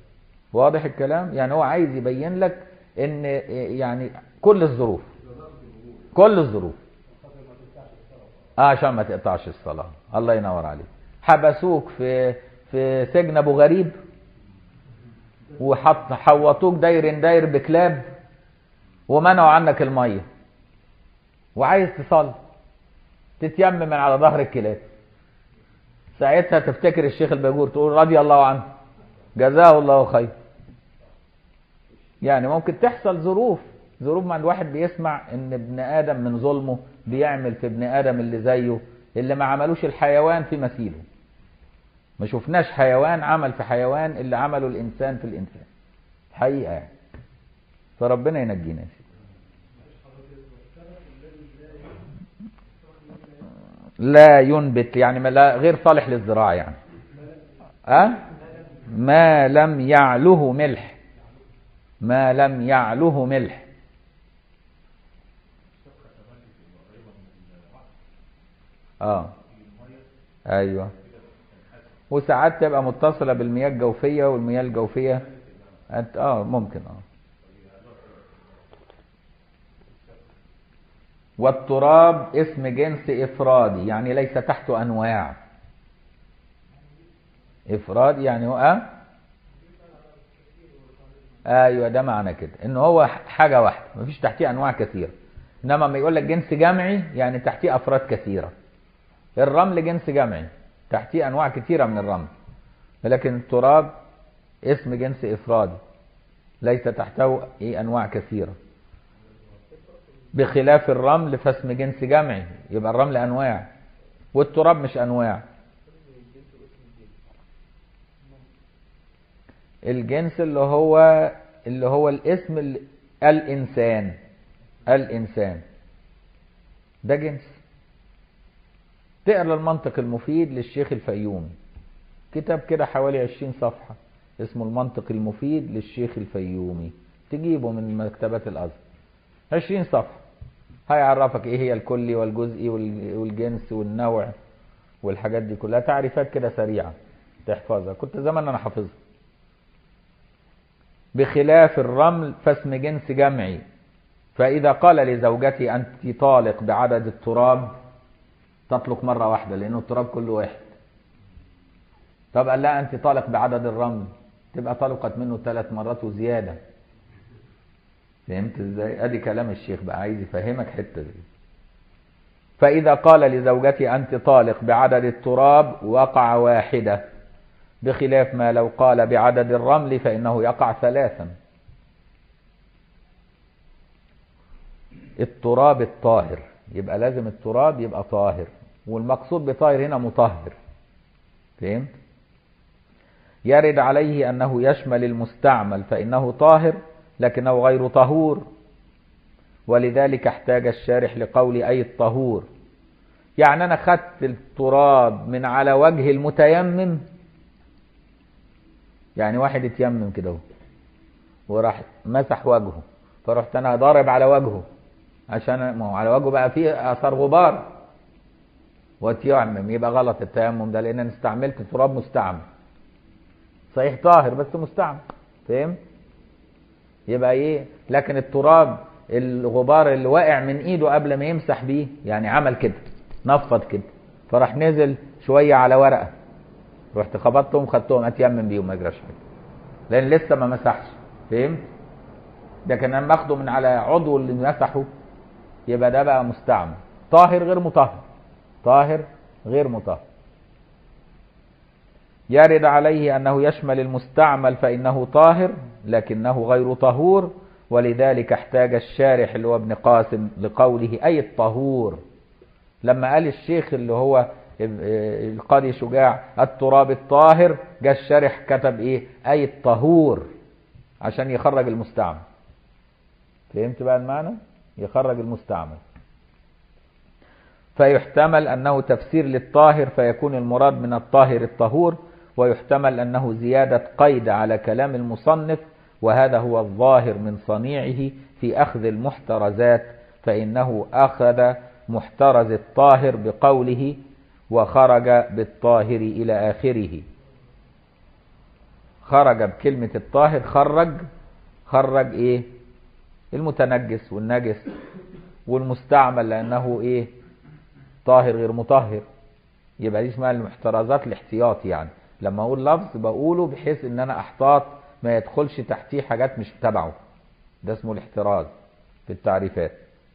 واضح الكلام يعني هو عايز يبين لك ان يعني كل الظروف كل الظروف اه عشان ما تقطعش الصلاة الله ينور عليك حبسوك في في سجن ابو غريب وحط حوطوك داير داير بكلاب ومنعوا عنك الميه وعايز تصلي تتيمم من على ظهر الكلاب ساعتها تفتكر الشيخ الباجور تقول رضي الله عنه جزاه الله خير يعني ممكن تحصل ظروف ظروف ما الواحد بيسمع ان ابن ادم من ظلمه بيعمل في ابن ادم اللي زيه اللي ما عملوش الحيوان في مثيله ما شفناش حيوان عمل في حيوان اللي عمله الانسان في الانسان حقيقه يعني فربنا ينجينا يا سيدي لا ينبت يعني ما لا غير صالح للزراعه يعني أه؟ ما لم يعله ملح ما لم يعله ملح اه ايوه وساعات تبقى متصله بالمياه الجوفيه والمياه الجوفيه أنت اه ممكن اه والتراب اسم جنس افرادي يعني ليس تحته انواع افراد يعني هو اه ايوه ده معنى كده ان هو حاجه واحده مفيش تحتيه انواع كثيره انما لما يقول لك جنس جمعي يعني تحتيه افراد كثيره الرمل جنس جمعي تحتيه انواع كثيره من الرمل لكن التراب اسم جنس افرادي ليس تحته ايه انواع كثيره بخلاف الرمل فاسم جنس جمعي يبقى الرمل انواع والتراب مش انواع الجنس اللي هو اللي هو الاسم ال- الانسان الانسان ده جنس تقرا المنطق المفيد للشيخ الفيومي كتاب كده حوالي 20 صفحة اسمه المنطق المفيد للشيخ الفيومي تجيبه من مكتبات الازهر 20 صفحة هيعرفك ايه هي الكلي والجزئي وال- والجنس والنوع والحاجات دي كلها تعريفات كده سريعة تحفظها كنت زمان انا حافظها بخلاف الرمل فاسم جنس جمعي فإذا قال لزوجتي أنت طالق بعدد التراب تطلق مرة واحدة لأنه التراب كله واحد طب قال لا أنت طالق بعدد الرمل تبقى طلقت منه ثلاث مرات وزيادة فهمت ازاي؟ ادي كلام الشيخ بقى عايز يفهمك حتة دي فإذا قال لزوجتي أنت طالق بعدد التراب وقع واحدة بخلاف ما لو قال بعدد الرمل فإنه يقع ثلاثا التراب الطاهر يبقى لازم التراب يبقى طاهر والمقصود بطاهر هنا مطهر فهمت يرد عليه أنه يشمل المستعمل فإنه طاهر لكنه غير طهور ولذلك احتاج الشارح لقول أي الطهور يعني أنا خدت التراب من على وجه المتيمم يعني واحد اتيمم كده اهو وراح مسح وجهه فرحت انا ضارب على وجهه عشان ما هو على وجهه بقى فيه اثار غبار وتيمم يبقى غلط التيمم ده لان انا استعملت تراب مستعمل صحيح طاهر بس مستعمل فاهم يبقى ايه لكن التراب الغبار اللي واقع من ايده قبل ما يمسح بيه يعني عمل كده نفض كده فراح نزل شويه على ورقه رحت خبطتهم خدتهم اتيمم بيهم ما يجراش حاجه لان لسه ما مسحش فهمت ده كان لما اخده من على عضو اللي مسحه يبقى ده بقى مستعمل طاهر غير مطهر طاهر غير مطهر يرد عليه انه يشمل المستعمل فانه طاهر لكنه غير طهور ولذلك احتاج الشارح اللي هو ابن قاسم لقوله اي الطهور لما قال الشيخ اللي هو القاضي شجاع التراب الطاهر جاء الشارح كتب ايه اي الطهور عشان يخرج المستعمل فهمت بقى المعنى يخرج المستعمل فيحتمل انه تفسير للطاهر فيكون المراد من الطاهر الطهور ويحتمل انه زيادة قيد على كلام المصنف وهذا هو الظاهر من صنيعه في اخذ المحترزات فانه اخذ محترز الطاهر بقوله وخرج بالطاهر إلى آخره خرج بكلمة الطاهر خرج خرج إيه المتنجس والنجس والمستعمل لانه ايه طاهر غير مطهر يبقى دي اسمها المحترزات الاحتياط يعني لما اقول لفظ بقوله بحيث ان انا احتاط ما يدخلش تحتيه حاجات مش تبعه ده اسمه الاحتراز في التعريفات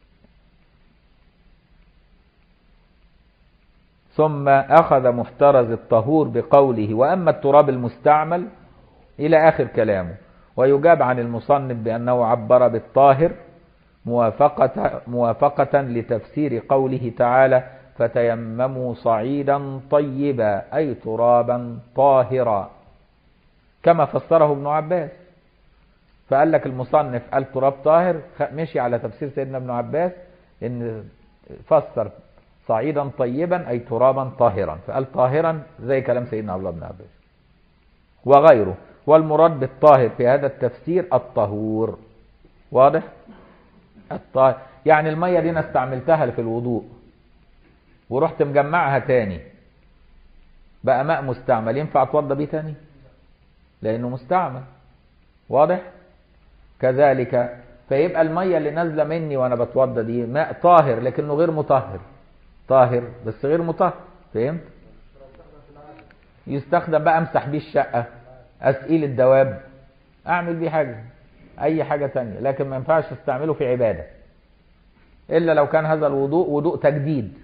ثم أخذ محترز الطهور بقوله وأما التراب المستعمل إلى آخر كلامه ويجاب عن المصنف بأنه عبر بالطاهر موافقة, موافقة لتفسير قوله تعالى فتيمموا صعيدا طيبا أي ترابا طاهرا كما فسره ابن عباس فقال لك المصنف قال تراب طاهر مشي على تفسير سيدنا ابن عباس ان فسر صعيدا طيبا اي ترابا طاهرا فقال طاهرا زي كلام سيدنا عبد الله بن عباس وغيره والمراد بالطاهر في هذا التفسير الطهور واضح الطاهر يعني الميه دي انا استعملتها في الوضوء ورحت مجمعها تاني بقى ماء مستعمل ينفع اتوضى بيه تاني لانه مستعمل واضح كذلك فيبقى الميه اللي نازله مني وانا بتوضى دي ماء طاهر لكنه غير مطهر طاهر بس غير مطهر فهمت يستخدم بقى امسح بيه الشقه اسئيل الدواب اعمل بيه حاجه اي حاجه تانية لكن ما ينفعش استعمله في عباده الا لو كان هذا الوضوء وضوء تجديد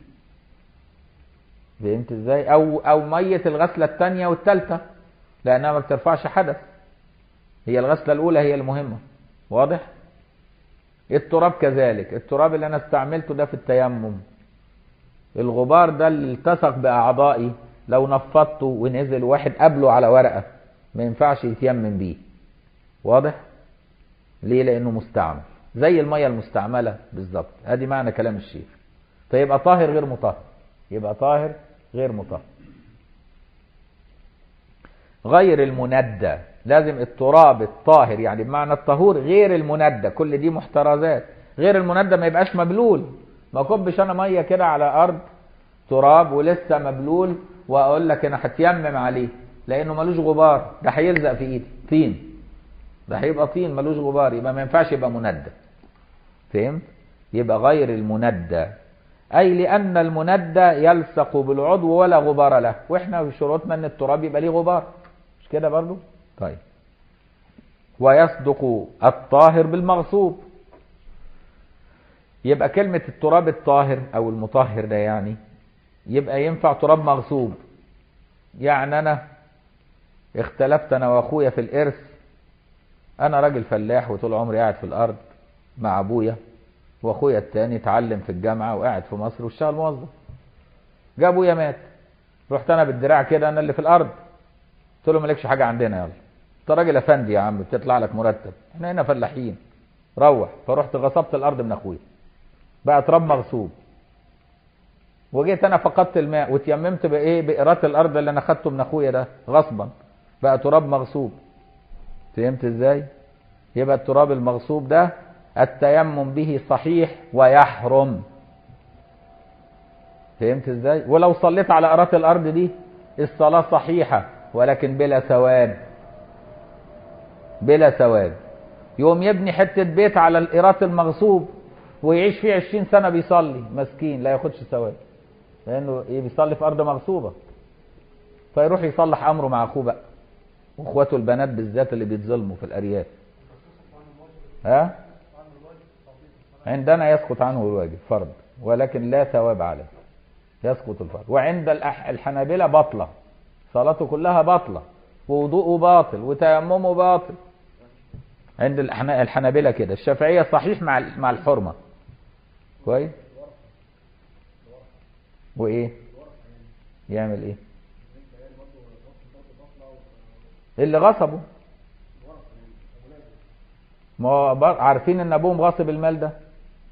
فهمت ازاي او او ميه الغسله الثانيه والثالثه لانها ما بترفعش حدث هي الغسله الاولى هي المهمه واضح التراب كذلك التراب اللي انا استعملته ده في التيمم الغبار ده اللي التصق باعضائي لو نفضته ونزل واحد قبله على ورقه ما ينفعش يتيمم بيه واضح ليه لانه مستعمل زي الميه المستعمله بالظبط ادي معنى كلام الشيخ فيبقى طاهر غير مطهر يبقى طاهر غير مطهر غير المندى لازم التراب الطاهر يعني بمعنى الطهور غير المندى كل دي محترزات غير المندى ما يبقاش مبلول ما كبش انا ميه كده على ارض تراب ولسه مبلول واقول لك انا هتيمم عليه لانه ملوش غبار ده هيلزق في ايدي طين ده هيبقى طين ملوش غبار يبقى ما ينفعش يبقى مندى فهمت يبقى غير المندى اي لان المندى يلصق بالعضو ولا غبار له واحنا في شروطنا ان التراب يبقى ليه غبار مش كده برضو طيب ويصدق الطاهر بالمغصوب يبقى كلمة التراب الطاهر أو المطهر ده يعني يبقى ينفع تراب مغصوب يعني أنا اختلفت أنا وأخويا في الإرث أنا راجل فلاح وطول عمري قاعد في الأرض مع أبويا وأخويا التاني اتعلم في الجامعة وقاعد في مصر واشتغل موظف جه أبويا مات رحت أنا بالدراع كده أنا اللي في الأرض قلت له مالكش حاجة عندنا يلا أنت راجل أفندي يا عم بتطلع لك مرتب إحنا هنا فلاحين روح فرحت غصبت الأرض من أخويا بقى تراب مغصوب وجيت انا فقدت الماء وتيممت بايه بإيرات الارض اللي انا خدته من اخويا ده غصبا بقى تراب مغصوب فهمت ازاي يبقى التراب المغصوب ده التيمم به صحيح ويحرم فهمت ازاي ولو صليت على ايرات الارض دي الصلاه صحيحه ولكن بلا ثواب بلا ثواب يقوم يبني حته بيت على الايرات المغصوب ويعيش فيه عشرين سنة بيصلي مسكين لا ياخدش ثواب لأنه إيه بيصلي في أرض مغصوبة فيروح يصلح أمره مع أخوه بقى وإخواته البنات بالذات اللي بيتظلموا في الأرياف ها عندنا يسقط عنه الواجب فرض ولكن لا ثواب عليه يسقط الفرض وعند الحنابلة بطلة صلاته كلها بطلة ووضوءه باطل وتيممه باطل عند الحنابلة كده الشافعية صحيح مع مع الحرمة كويس وايه يعمل ايه اللي غصبه ما هو عارفين ان ابوهم غاصب المال ده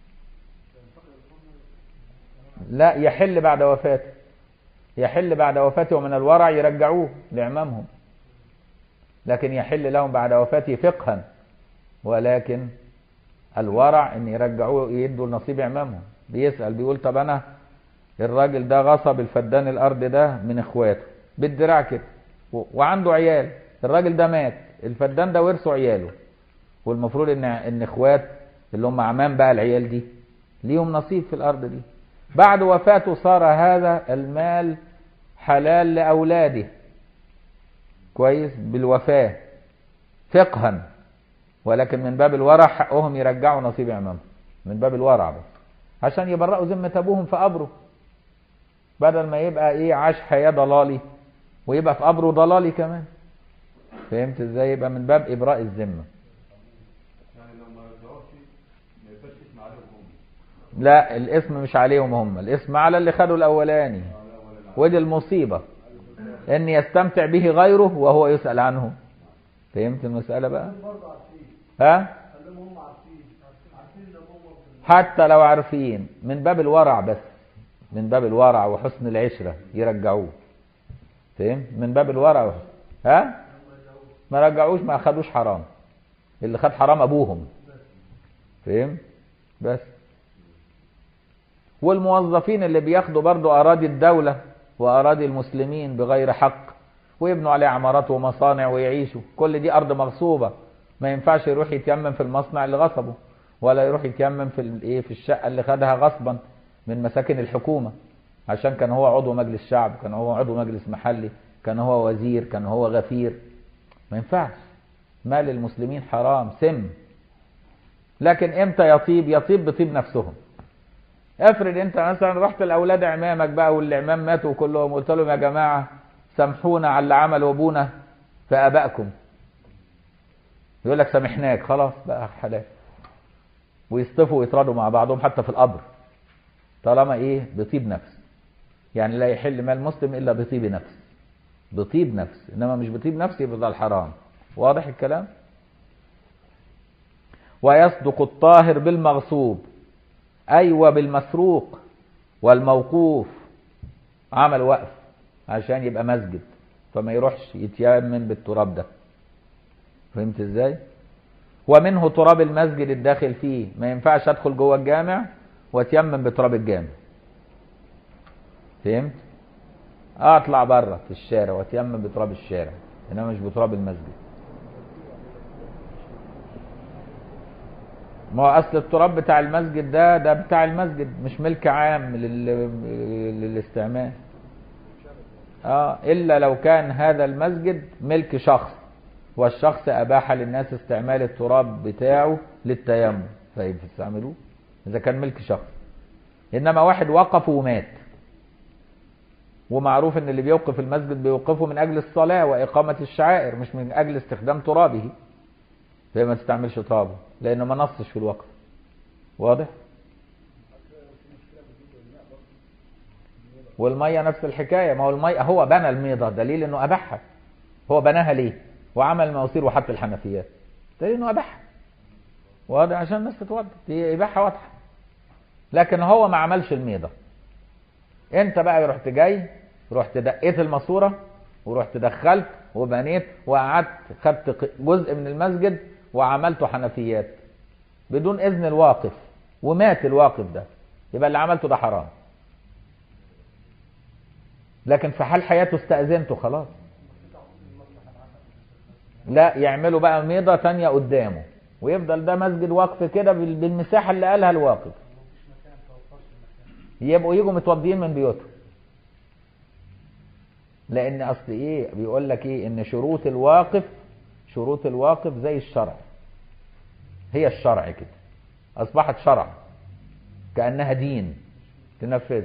لا يحل بعد وفاته يحل بعد وفاته ومن الورع يرجعوه لعمامهم لكن يحل لهم بعد وفاته فقها ولكن الورع ان يرجعوه يدوا نصيب عمامهم بيسأل بيقول طب انا الراجل ده غصب الفدان الارض ده من اخواته بالدراع كده وعنده عيال الراجل ده مات الفدان ده ورثه عياله والمفروض ان ان اخوات اللي هم عمام بقى العيال دي ليهم نصيب في الارض دي بعد وفاته صار هذا المال حلال لاولاده كويس بالوفاه فقها ولكن من باب الورع حقهم يرجعوا نصيب امامهم من باب الورع بس عشان يبرئوا ذمه ابوهم في قبره بدل ما يبقى ايه عاش حياه ضلالي ويبقى في قبره ضلالي كمان فهمت ازاي يبقى من باب ابراء الذمه يعني لو ما رجعوش ما يبقاش اسم عليهم هم لا الاسم مش عليهم هم الاسم على اللي خدوا الاولاني على اول العام ودي المصيبة ان يستمتع به غيره وهو يسأل عنه فهمت المسألة بقى برضه عارفين ها قال لهم هم عارفين عارفين ان ابوهم حتى لو عارفين من باب الورع بس من باب الورع وحسن العشرة يرجعوه فهم من باب الورع وحسن. ها ما رجعوش ما خدوش حرام اللي خد حرام ابوهم فهم بس والموظفين اللي بياخدوا برضو اراضي الدولة واراضي المسلمين بغير حق ويبنوا عليها عمارات ومصانع ويعيشوا كل دي ارض مغصوبة ما ينفعش يروح يتيمم في المصنع اللي غصبه ولا يروح يتيمم في الايه في الشقة اللي خدها غصبا من مساكن الحكومة عشان كان هو عضو مجلس شعب كان هو عضو مجلس محلي كان هو وزير كان هو غفير ما ينفعش مال المسلمين حرام سم لكن امتى يطيب يطيب بطيب نفسهم افرض انت مثلا رحت لاولاد عمامك بقى واللي عمام ماتوا كلهم قلت لهم يا جماعه سامحونا على اللي عمله ابونا في ابائكم يقول لك سامحناك خلاص بقى حلال ويصطفوا ويترادوا مع بعضهم حتى في القبر طالما ايه بطيب نفس يعني لا يحل مال مسلم الا بطيب نفس بطيب نفس انما مش بطيب نفس يبقى ده الحرام واضح الكلام ويصدق الطاهر بالمغصوب ايوه بالمسروق والموقوف عمل وقف عشان يبقى مسجد فما يروحش يتيمم بالتراب ده فهمت ازاي ومنه تراب المسجد الداخل فيه ما ينفعش ادخل جوه الجامع واتيمم بتراب الجامع فهمت اطلع بره في الشارع واتيمم بتراب الشارع انما مش بتراب المسجد ما هو اصل التراب بتاع المسجد ده ده بتاع المسجد مش ملك عام لل... للاستعمال اه الا لو كان هذا المسجد ملك شخص والشخص اباح للناس استعمال التراب بتاعه للتيمم فيستعملوه اذا كان ملك شخص انما واحد وقف ومات ومعروف ان اللي بيوقف المسجد بيوقفه من اجل الصلاه واقامه الشعائر مش من اجل استخدام ترابه فما تستعملش ترابه لانه ما نصش في الوقف واضح والميه نفس الحكايه ما هو الميه هو بنى الميضه دليل انه اباحها هو بناها ليه وعمل مواسير وحط الحنفيات دليل انه اباحها واضح عشان الناس تتوضا دي اباحه واضحه لكن هو ما عملش الميضه انت بقى رحت جاي رحت دقيت الماسوره ورحت دخلت وبنيت وقعدت خدت جزء من المسجد وعملته حنفيات بدون اذن الواقف ومات الواقف ده يبقى اللي عملته ده حرام لكن في حال حياته استأذنته خلاص لا يعملوا بقى ميضة تانية قدامه ويفضل ده مسجد وقف كده بال- بالمساحة اللي قالها الواقف يبقوا يجوا متوضيين من بيوتهم لان اصل ايه بيقول لك ايه ان شروط الواقف شروط الواقف زي الشرع هي الشرع كده اصبحت شرع كانها دين تنفذ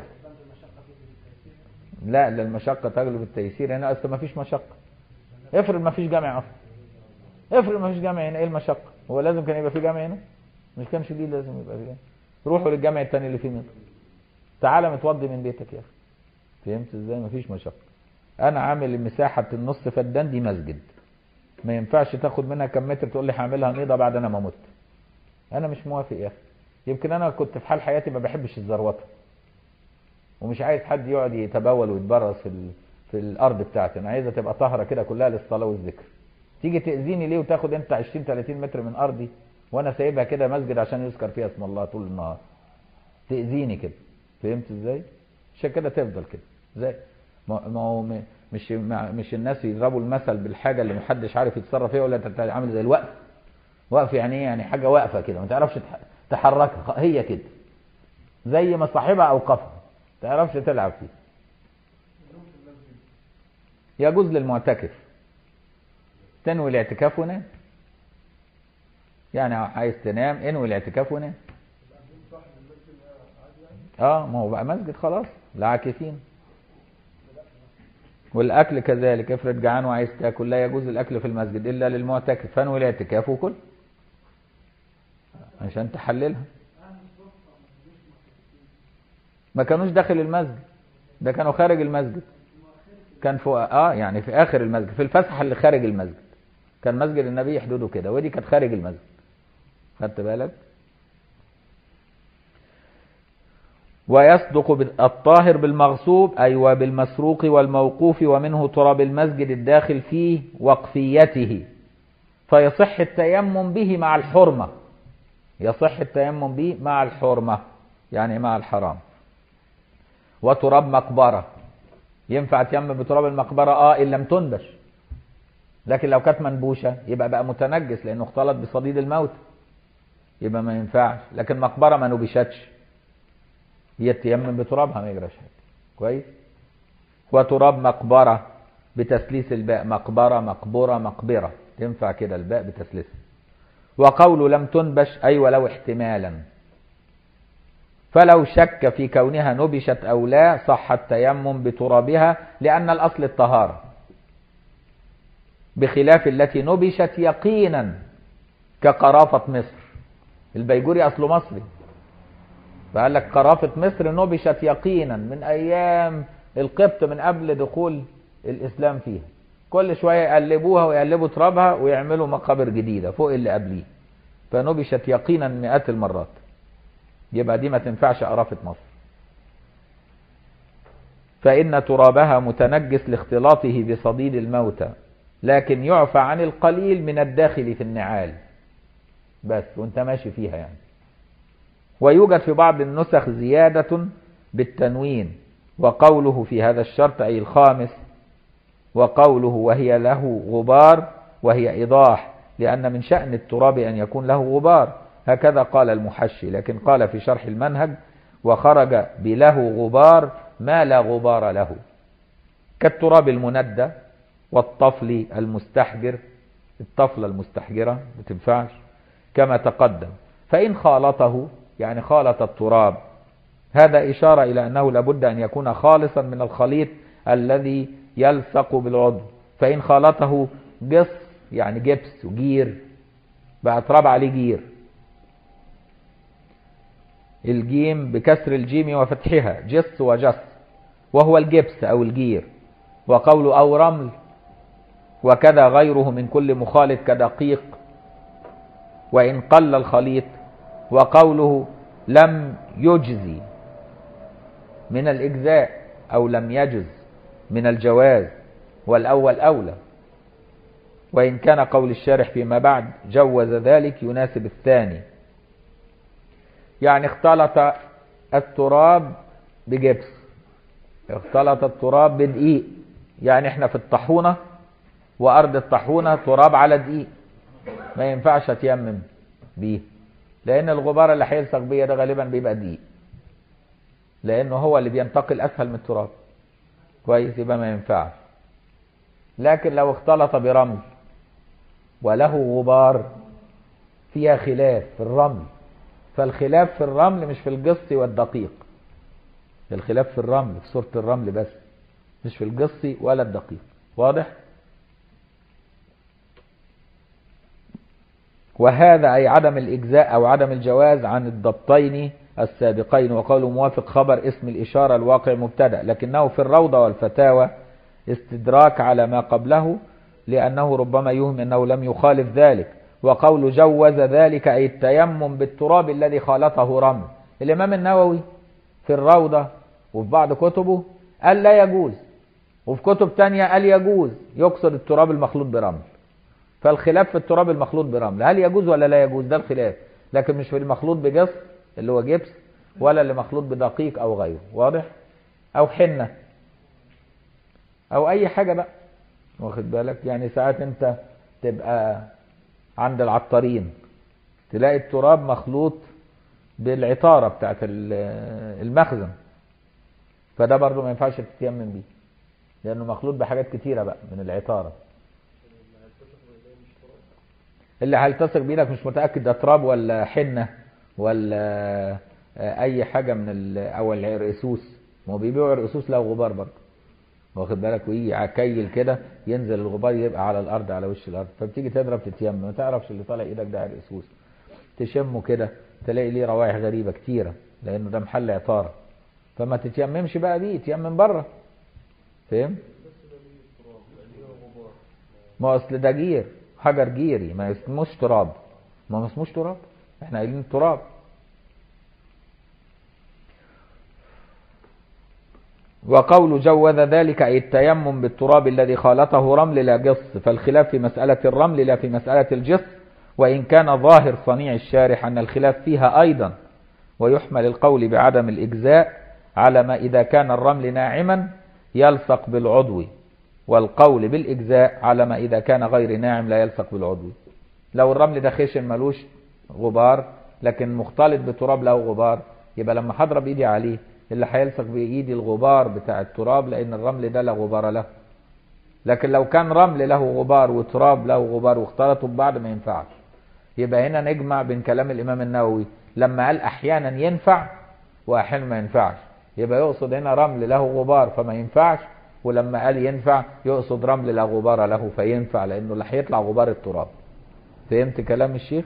لا لا المشقه تغلب التيسير هنا اصل ما فيش مشقه افرض ما فيش جامع اصلا افرض ما فيش جامع هنا ايه المشقه هو لازم كان يبقى في جامع هنا مش كانش دي لازم يبقى في جامع روحوا للجامع التاني اللي فيه مصر تعالى متوضي من بيتك يا اخي فهمت ازاي مفيش مشقه انا عامل مساحه النص فدان دي مسجد ما ينفعش تاخد منها كم متر تقول لي هعملها نيضه بعد انا ما مت انا مش موافق يا اخي يمكن انا كنت في حال حياتي ما بحبش الزروطه ومش عايز حد يقعد يتبول ويتبرز في ال... في الارض بتاعتي انا عايزها تبقى طاهره كده كلها للصلاه والذكر تيجي تاذيني ليه وتاخد انت 20 30 متر من ارضي وانا سايبها كده مسجد عشان يذكر فيها اسم الله طول النهار تاذيني كده فهمت ازاي عشان كده تفضل كده زي ما ما هو م- مش ما- مش الناس يضربوا المثل بالحاجه اللي محدش عارف يتصرف فيها ولا انت عامل زي الوقف وقف يعني ايه يعني حاجه واقفه كده ما تعرفش تح- تحركها هي كده زي ما صاحبها اوقفها تعرفش تلعب فيه يجوز للمعتكف تنوي الاعتكاف ونام يعني عايز تنام انوي الاعتكاف ونام اه ما هو بقى مسجد خلاص العاكفين والاكل كذلك افرض جعان وعايز تاكل لا يجوز الاكل في المسجد الا للمعتكف فانوي الاعتكاف وكل عشان تحللها ما كانوش داخل المسجد ده كانوا خارج المسجد كان فوق اه يعني في اخر المسجد في الفسحه اللي خارج المسجد كان مسجد النبي حدوده كده ودي كانت خارج المسجد خدت بالك ويصدق الطاهر بالمغصوب أي أيوة بالمسروق والموقوف ومنه تراب المسجد الداخل فيه وقفيته فيصح التيمم به مع الحرمة يصح التيمم به مع الحرمة يعني مع الحرام وتراب مقبرة ينفع تيمم بتراب المقبرة اه ان لم تنبش لكن لو كانت منبوشة يبقى بقى متنجس لانه اختلط بصديد الموت يبقى ما ينفعش لكن مقبرة ما نبشتش هي تيمم بترابها ما يجراش حاجة كويس وتراب مقبرة بتسليس الباء مقبرة مقبرة مقبرة تنفع كده الباء بتسليسها وقول لم تنبش أي ولو احتمالا فلو شك في كونها نبشت أو لا صح التيمم بترابها لأن الأصل الطهارة بخلاف التي نبشت يقينا كقرافة مصر البيجوري أصله مصري فقال لك قرافة مصر نبشت يقينا من أيام القبط من قبل دخول الإسلام فيها كل شوية يقلبوها ويقلبوا ترابها ويعملوا مقابر جديدة فوق اللي قبليه فنبشت يقينا مئات المرات يبقى دي ما تنفعش قرافة مصر فإن ترابها متنجس لاختلاطه بصديد الموتى لكن يعفى عن القليل من الداخل في النعال بس وانت ماشي فيها يعني ويوجد في بعض النسخ زيادة بالتنوين وقوله في هذا الشرط أي الخامس وقوله وهي له غبار وهي إيضاح لأن من شأن التراب أن يكون له غبار هكذا قال المحشي لكن قال في شرح المنهج وخرج بله غبار ما لا غبار له كالتراب المندى والطفل المستحجر الطفلة المستحجرة ما تنفعش كما تقدم فإن خالطه يعني خالط التراب هذا إشارة إلى أنه لابد أن يكون خالصا من الخليط الذي يلصق بالعضو فإن خالطه جص يعني جبس وجير بقى تراب عليه جير الجيم بكسر الجيم وفتحها جص وجص وهو الجبس أو الجير وقول أو رمل وكذا غيره من كل مخالط كدقيق وإن قل الخليط وقوله لم يجزي من الإجزاء أو لم يجز من الجواز والأول أولى وإن كان قول الشارح فيما بعد جوز ذلك يناسب الثاني يعني اختلط التراب بجبس اختلط التراب بدقيق يعني احنا في الطحونة وأرض الطحونة تراب على دقيق ما ينفعش اتيمم بيه لأن الغبار اللي هيلصق بيه ده غالبا بيبقى دقيق لأنه هو اللي بينتقل أسهل من التراب كويس يبقى ما ينفعش لكن لو اختلط برمل وله غبار فيها خلاف في الرمل فالخلاف في الرمل مش في القص والدقيق الخلاف في الرمل في صورة الرمل بس مش في القص ولا الدقيق واضح وهذا أي عدم الإجزاء أو عدم الجواز عن الضبطين السابقين وقوله موافق خبر اسم الإشارة الواقع مبتدأ لكنه في الروضة والفتاوى استدراك على ما قبله لأنه ربما يوهم أنه لم يخالف ذلك وقول جوز ذلك أي التيمم بالتراب الذي خالطه رمل الإمام النووي في الروضة وفي بعض كتبه قال لا يجوز وفي كتب تانية قال يجوز يقصد التراب المخلوط برمل فالخلاف في التراب المخلوط برمل هل يجوز ولا لا يجوز ده الخلاف لكن مش في المخلوط بجص اللي هو جبس ولا اللي مخلوط بدقيق او غيره واضح او حنة او اي حاجة بقى واخد بالك يعني ساعات انت تبقى عند العطارين تلاقي التراب مخلوط بالعطاره بتاعت ال- المخزن فده برضو ما ينفعش تتيمم بيه لانه مخلوط بحاجات كتيره بقى من العطاره اللي هيلتصق بايدك مش متاكد ده تراب ولا حنه ولا آه، اي حاجه من ال- او العرقسوس ما هو بيبيعوا عرقسوس له غبار برضه واخد بالك ويجي عكيل كده ينزل الغبار يبقى على الارض على وش الارض فبتيجي تضرب تتيمم ما تعرفش اللي طالع ايدك ده عرقسوس تشمه كده تلاقي ليه روائح غريبه كتيره لانه ده محل عطاره فما تتيممش بقى بيه تيمم بره فاهم ما هو اصل ده جير حجر جيري ما اسموش تراب ما ما اسموش تراب احنا قايلين تراب وقول جوز ذلك أي التيمم بالتراب الذي خالطه رمل لا جص فالخلاف في مسألة الرمل لا في مسألة الجص وإن كان ظاهر صنيع الشارح أن الخلاف فيها أيضا ويحمل القول بعدم الإجزاء على ما إذا كان الرمل ناعما يلصق بالعضو والقول بالإجزاء على ما إذا كان غير ناعم لا يلصق بالعضو لو الرمل ده خشن ملوش غبار لكن مختلط بتراب له غبار يبقى لما هضرب ايدي عليه اللي هيلصق بايدي الغبار بتاع التراب لان الرمل ده لا غبار له لكن لو كان رمل له غبار وتراب له غبار واختلطوا ببعض ما ينفعش يبقى هنا نجمع بين كلام الامام النووي لما قال احيانا ينفع واحيانا ما ينفعش يبقى يقصد هنا رمل له غبار فما ينفعش ولما قال ينفع يقصد رمل لا غبار له فينفع لانه اللي هيطلع غبار التراب فهمت كلام الشيخ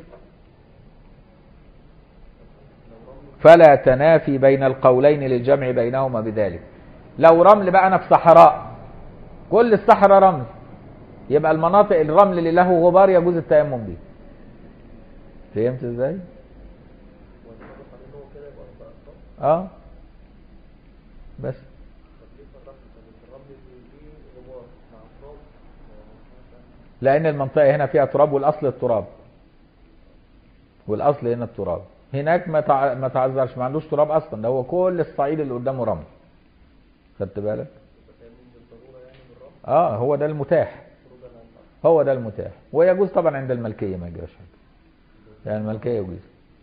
فلا تنافي بين القولين للجمع بينهما بذلك لو رمل بقى انا في صحراء كل الصحراء رمل يبقى المناطق الرمل اللي له غبار يجوز التيمم بيه فهمت ازاي اه بس لان المنطقه هنا فيها تراب والاصل التراب والاصل هنا التراب هناك ما تع... ما تعذرش ما عندوش تراب اصلا ده هو كل الصعيد اللي قدامه رمل خدت بالك اه هو ده المتاح هو ده المتاح ويجوز طبعا عند الملكيه ما يجراش حاجه يعني الملكيه يجوز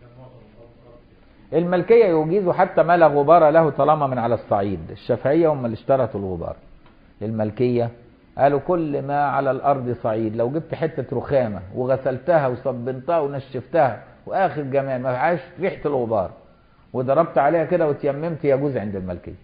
الملكيه يجيز حتى ما لا غبار له طالما من على الصعيد الشافعيه هم اللي اشترطوا الغبار الملكيه قالوا كل ما على الارض صعيد لو جبت حته رخامه وغسلتها وصبنتها ونشفتها واخر جمال ما فيهاش ريحه الغبار وضربت عليها كده وتيممت يجوز عند الملكيه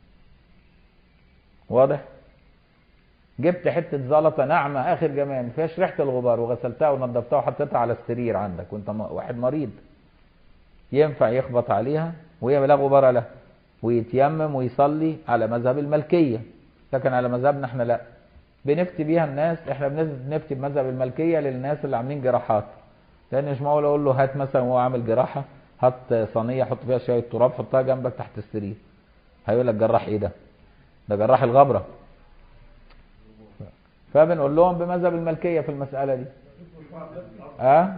واضح جبت حته زلطه ناعمه اخر جمال ما فيهاش ريحه الغبار وغسلتها ونضفتها وحطيتها على السرير عندك وانت م- واحد مريض ينفع يخبط عليها وهي لا غبار لها ويتيمم ويصلي على مذهب الملكيه لكن على مذهبنا احنا لا بنفتي بيها الناس احنا بنز- بنفتي بمذهب الملكيه للناس اللي عاملين جراحات لان مش معقول اقول له هات مثلا وهو عامل جراحه هات صينيه حط فيها شويه تراب حطها جنبك تحت السرير هيقول لك جراح ايه ده ده جراح الغبره فبنقول لهم بمذهب الملكيه في المساله دي اه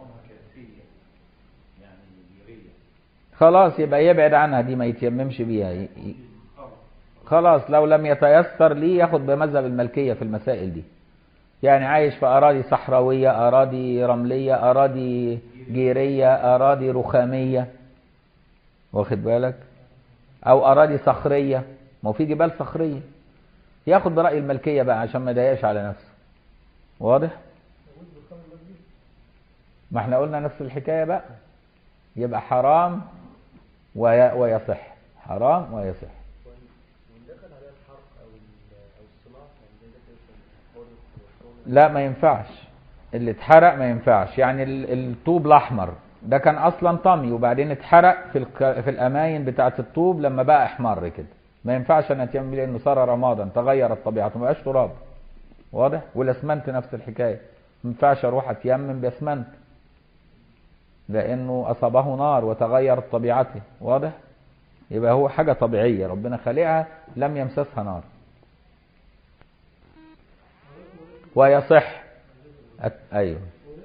خلاص يبقى يبعد عنها دي ما يتيممش بيها ي- ي- خلاص لو لم يتيسر ليه ياخد بمذهب الملكيه في المسائل دي يعني عايش في اراضي صحراويه اراضي رمليه اراضي جيريه اراضي رخاميه واخد بالك او اراضي صخريه ما هو في جبال صخريه ياخد براي الملكيه بقى عشان ما يضايقش على نفسه واضح ما احنا قلنا نفس الحكايه بقى يبقى حرام وي- ويصح حرام ويصح لا ما ينفعش اللي اتحرق ما ينفعش يعني ال- الطوب الاحمر ده كان اصلا طمي وبعدين اتحرق في الك... في الاماين بتاعه الطوب لما بقى احمر كده ما ينفعش انا اتيمم بيه لانه صار رمادا تغيرت طبيعته ما بقاش تراب واضح والاسمنت نفس الحكايه ما ينفعش اروح اتيمم باسمنت لانه اصابه نار وتغيرت طبيعته واضح يبقى هو حاجه طبيعيه ربنا خالقها لم يمسسها نار ويصح أت... ايوه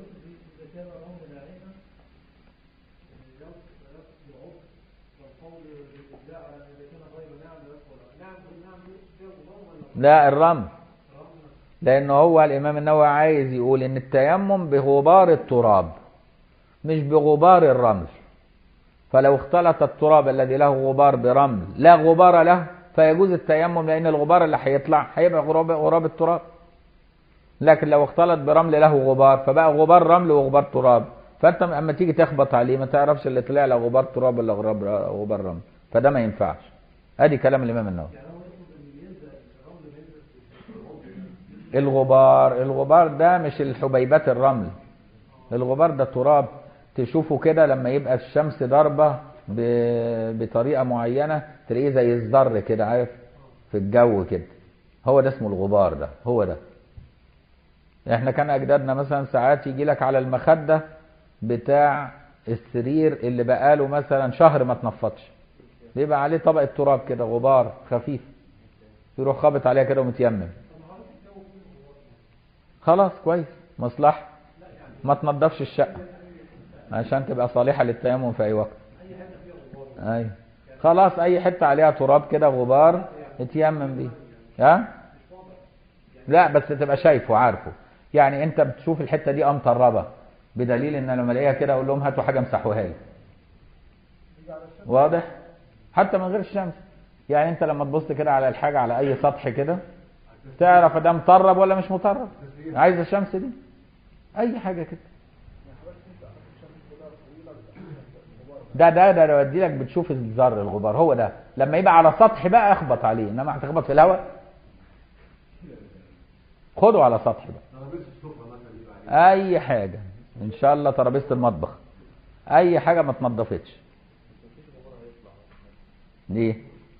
لا الرمل لانه هو الامام النووي عايز يقول ان التيمم بغبار التراب مش بغبار الرمل فلو اختلط التراب الذي له غبار برمل لا غبار له فيجوز التيمم لان الغبار اللي هيطلع هيبقى غراب غراب التراب لكن لو اختلط برمل له غبار فبقى غبار رمل وغبار تراب فانت اما تيجي تخبط عليه ما تعرفش اللي طلع له غبار تراب ولا غراب غبار رمل فده ما ينفعش ادي كلام الامام النووي الغبار الغبار ده مش الحبيبات الرمل الغبار ده تراب تشوفه كده لما يبقى الشمس ضاربه ب- بطريقه معينه تلاقيه زي الذر كده عارف في الجو كده هو ده اسمه الغبار ده هو ده احنا كان اجدادنا مثلا ساعات يجي لك على المخده بتاع السرير اللي بقاله مثلا شهر ما اتنفضش بيبقى عليه طبقه تراب كده غبار خفيف يروح خابط عليها كده ومتيمم خلاص كويس مصلحه ما تنضفش الشقه عشان تبقى صالحه للتيمم في اي وقت اي خلاص اي حته عليها تراب كده غبار اتيمم بيه ها لا بس تبقى شايفه عارفه يعني انت بتشوف الحته دي اه مطربه بدليل ان لما الاقيها كده اقول لهم هاتوا حاجه مسحوها لي واضح حتى من غير الشمس يعني انت لما تبص كده على الحاجه على اي سطح كده تعرف ده مطرب ولا مش مطرب عايز الشمس دي اي حاجه كده ده ده ده يودي لك بتشوف الذر الغبار هو ده لما يبقى على سطح بقى اخبط عليه انما هتخبط في الهواء خده على سطح بقى ترابيزه السفره مثلا يبقى عليه اي حاجه ان شاء الله ترابيزه المطبخ اي حاجه ما اتنضفتش ليه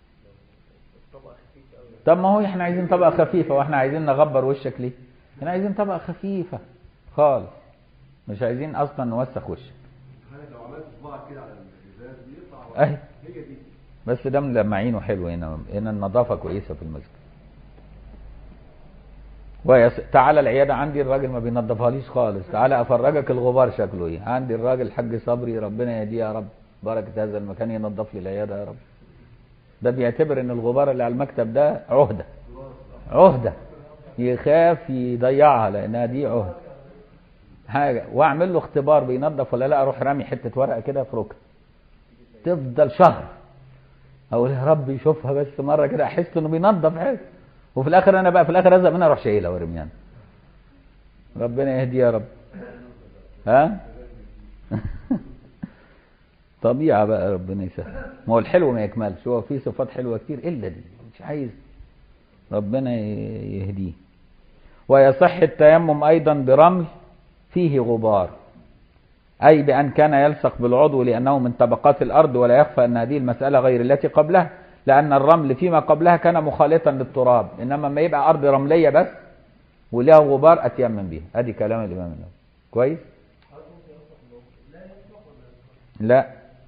طب ما هو احنا عايزين طبقه خفيفه واحنا عايزين نغبر وشك ليه احنا عايزين طبقه خفيفه خالص مش عايزين اصلا نوسخ وشك حضرتك لو عملت صباعك كده على الازاز بيطلع اهي هي دي بس ده ملمعينه حلو هنا هنا النظافه كويسه في المسجد ويس... تعالى العياده عندي الراجل ما بينظفها ليش خالص تعالى افرجك الغبار شكله ايه عندي الراجل الحاج صبري ربنا يهديه يا رب بركه هذا المكان ينظف لي العياده يا رب ده بيعتبر ان الغبار اللي على المكتب ده عهده عهده يخاف يضيعها لانها دي عهده حاجه واعمل له اختبار بينظف ولا لا اروح رامي حته ورقه كده في ركن تفضل شهر اقول يا رب يشوفها بس مره كده احس انه بينظف حاجه وفي الاخر انا بقى في الاخر ازهق منها اروح شايلها وارميها ربنا يهديه يا رب ها طبيعه بقى ربنا يسهل ما هو الحلو ما يكملش هو في صفات حلوه كتير الا دي مش عايز ربنا ي- يهديه ويصح التيمم ايضا برمل فيه غبار أي بأن كان يلصق بالعضو لأنه من طبقات الأرض ولا يخفى أن هذه المسألة غير التي قبلها لأن الرمل فيما قبلها كان مخالطا للتراب إنما لما يبقى أرض رملية بس ولها غبار أتيمم بيها أدي كلام الإمام النووي كويس لا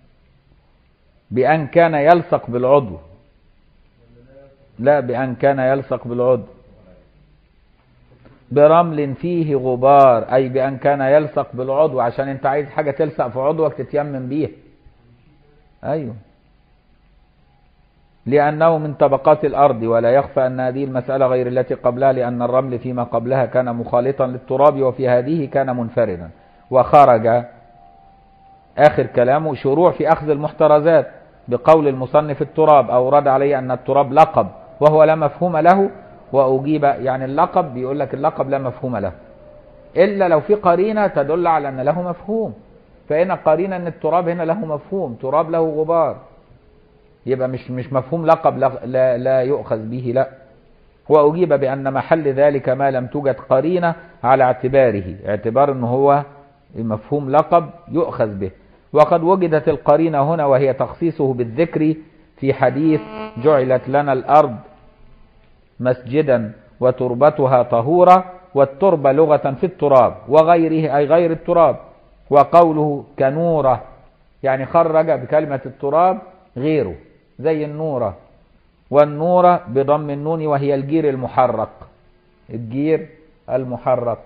بأن كان يلصق بالعضو لا بأن كان يلصق بالعضو برمل فيه غبار أي بأن كان يلصق بالعضو عشان أنت عايز حاجة تلصق في عضوك تتيمم بيها أيوه لأنه من طبقات الأرض ولا يخفى أن هذه المسألة غير التي قبلها لأن الرمل فيما قبلها كان مخالطا للتراب وفي هذه كان منفردا وخرج آخر كلامه شروع في أخذ المحترزات بقول المصنف التراب أورد عليه أن التراب لقب وهو لا مفهوم له وأجيب يعني اللقب بيقول لك اللقب لا مفهوم له إلا لو في قرينة تدل على أن له مفهوم فإن قرينة أن التراب هنا له مفهوم تراب له غبار يبقى مش مش مفهوم لقب لا, لا, لا يؤخذ به لا وأجيب بأن محل ذلك ما لم توجد قرينة على اعتباره اعتبار أنه هو مفهوم لقب يؤخذ به وقد وجدت القرينة هنا وهي تخصيصه بالذكر في حديث جعلت لنا الأرض مسجدا وتربتها طهورة والتربة لغة في التراب وغيره أي غير التراب وقوله كنورة يعني خرج بكلمة التراب غيره زي النورة والنورة بضم النون وهي الجير المحرق الجير المحرق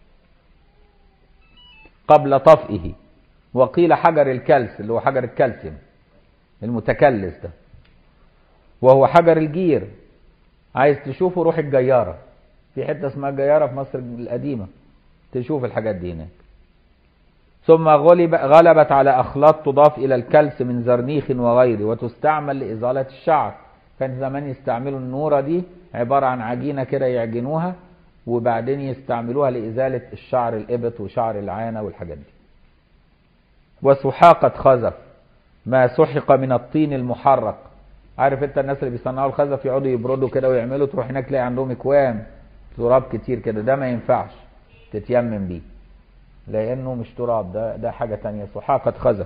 قبل طفئه وقيل حجر الكلس اللي هو حجر الكالسيوم المتكلس ده وهو حجر الجير عايز تشوفه روح الجيارة في حتة اسمها الجيارة في مصر القديمة تشوف الحاجات دي هناك ثم غلب غلبت على أخلاط تضاف إلى الكلس من زرنيخ وغيره وتستعمل لإزالة الشعر كان زمان يستعملوا النورة دي عبارة عن عجينة كده يعجنوها وبعدين يستعملوها لإزالة الشعر الإبط وشعر العانة والحاجات دي وسحاقة خزف ما سحق من الطين المحرق عارف انت الناس اللي بيصنعوا الخزف يقعدوا يبردوا كده ويعملوا تروح هناك تلاقي عندهم اكوام تراب كتير كده ده ما ينفعش تتيمم بيه لانه مش تراب ده ده حاجه تانية سحاقه خزف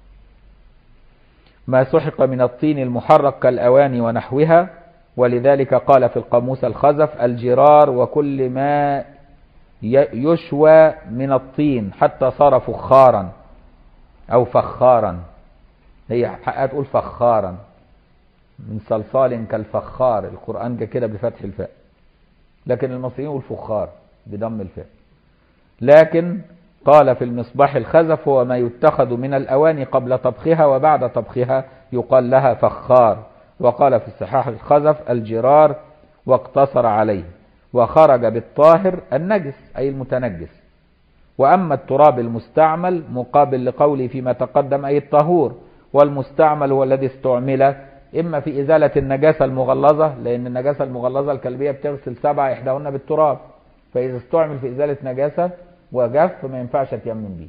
ما سحق من الطين المحرق كالاواني ونحوها ولذلك قال في القاموس الخزف الجرار وكل ما ي- يشوى من الطين حتى صار فخارا او فخارا هي حقها تقول فخارا من صلصال كالفخار القرآن جه كده بفتح الفاء لكن المصريين يقول فخار بضم الفاء لكن قال في المصباح الخزف هو ما يتخذ من الأواني قبل طبخها وبعد طبخها يقال لها فخار وقال في الصحاح الخزف الجرار واقتصر عليه وخرج بالطاهر النجس أي المتنجس وأما التراب المستعمل مقابل لقوله فيما تقدم أي الطهور والمستعمل هو الذي استعمل إما في إزالة النجاسة المغلظة لأن النجاسة المغلظة الكلبية بتغسل سبع إحداهن بالتراب فإذا استعمل في إزالة نجاسة وجف ما ينفعش تيمم بيه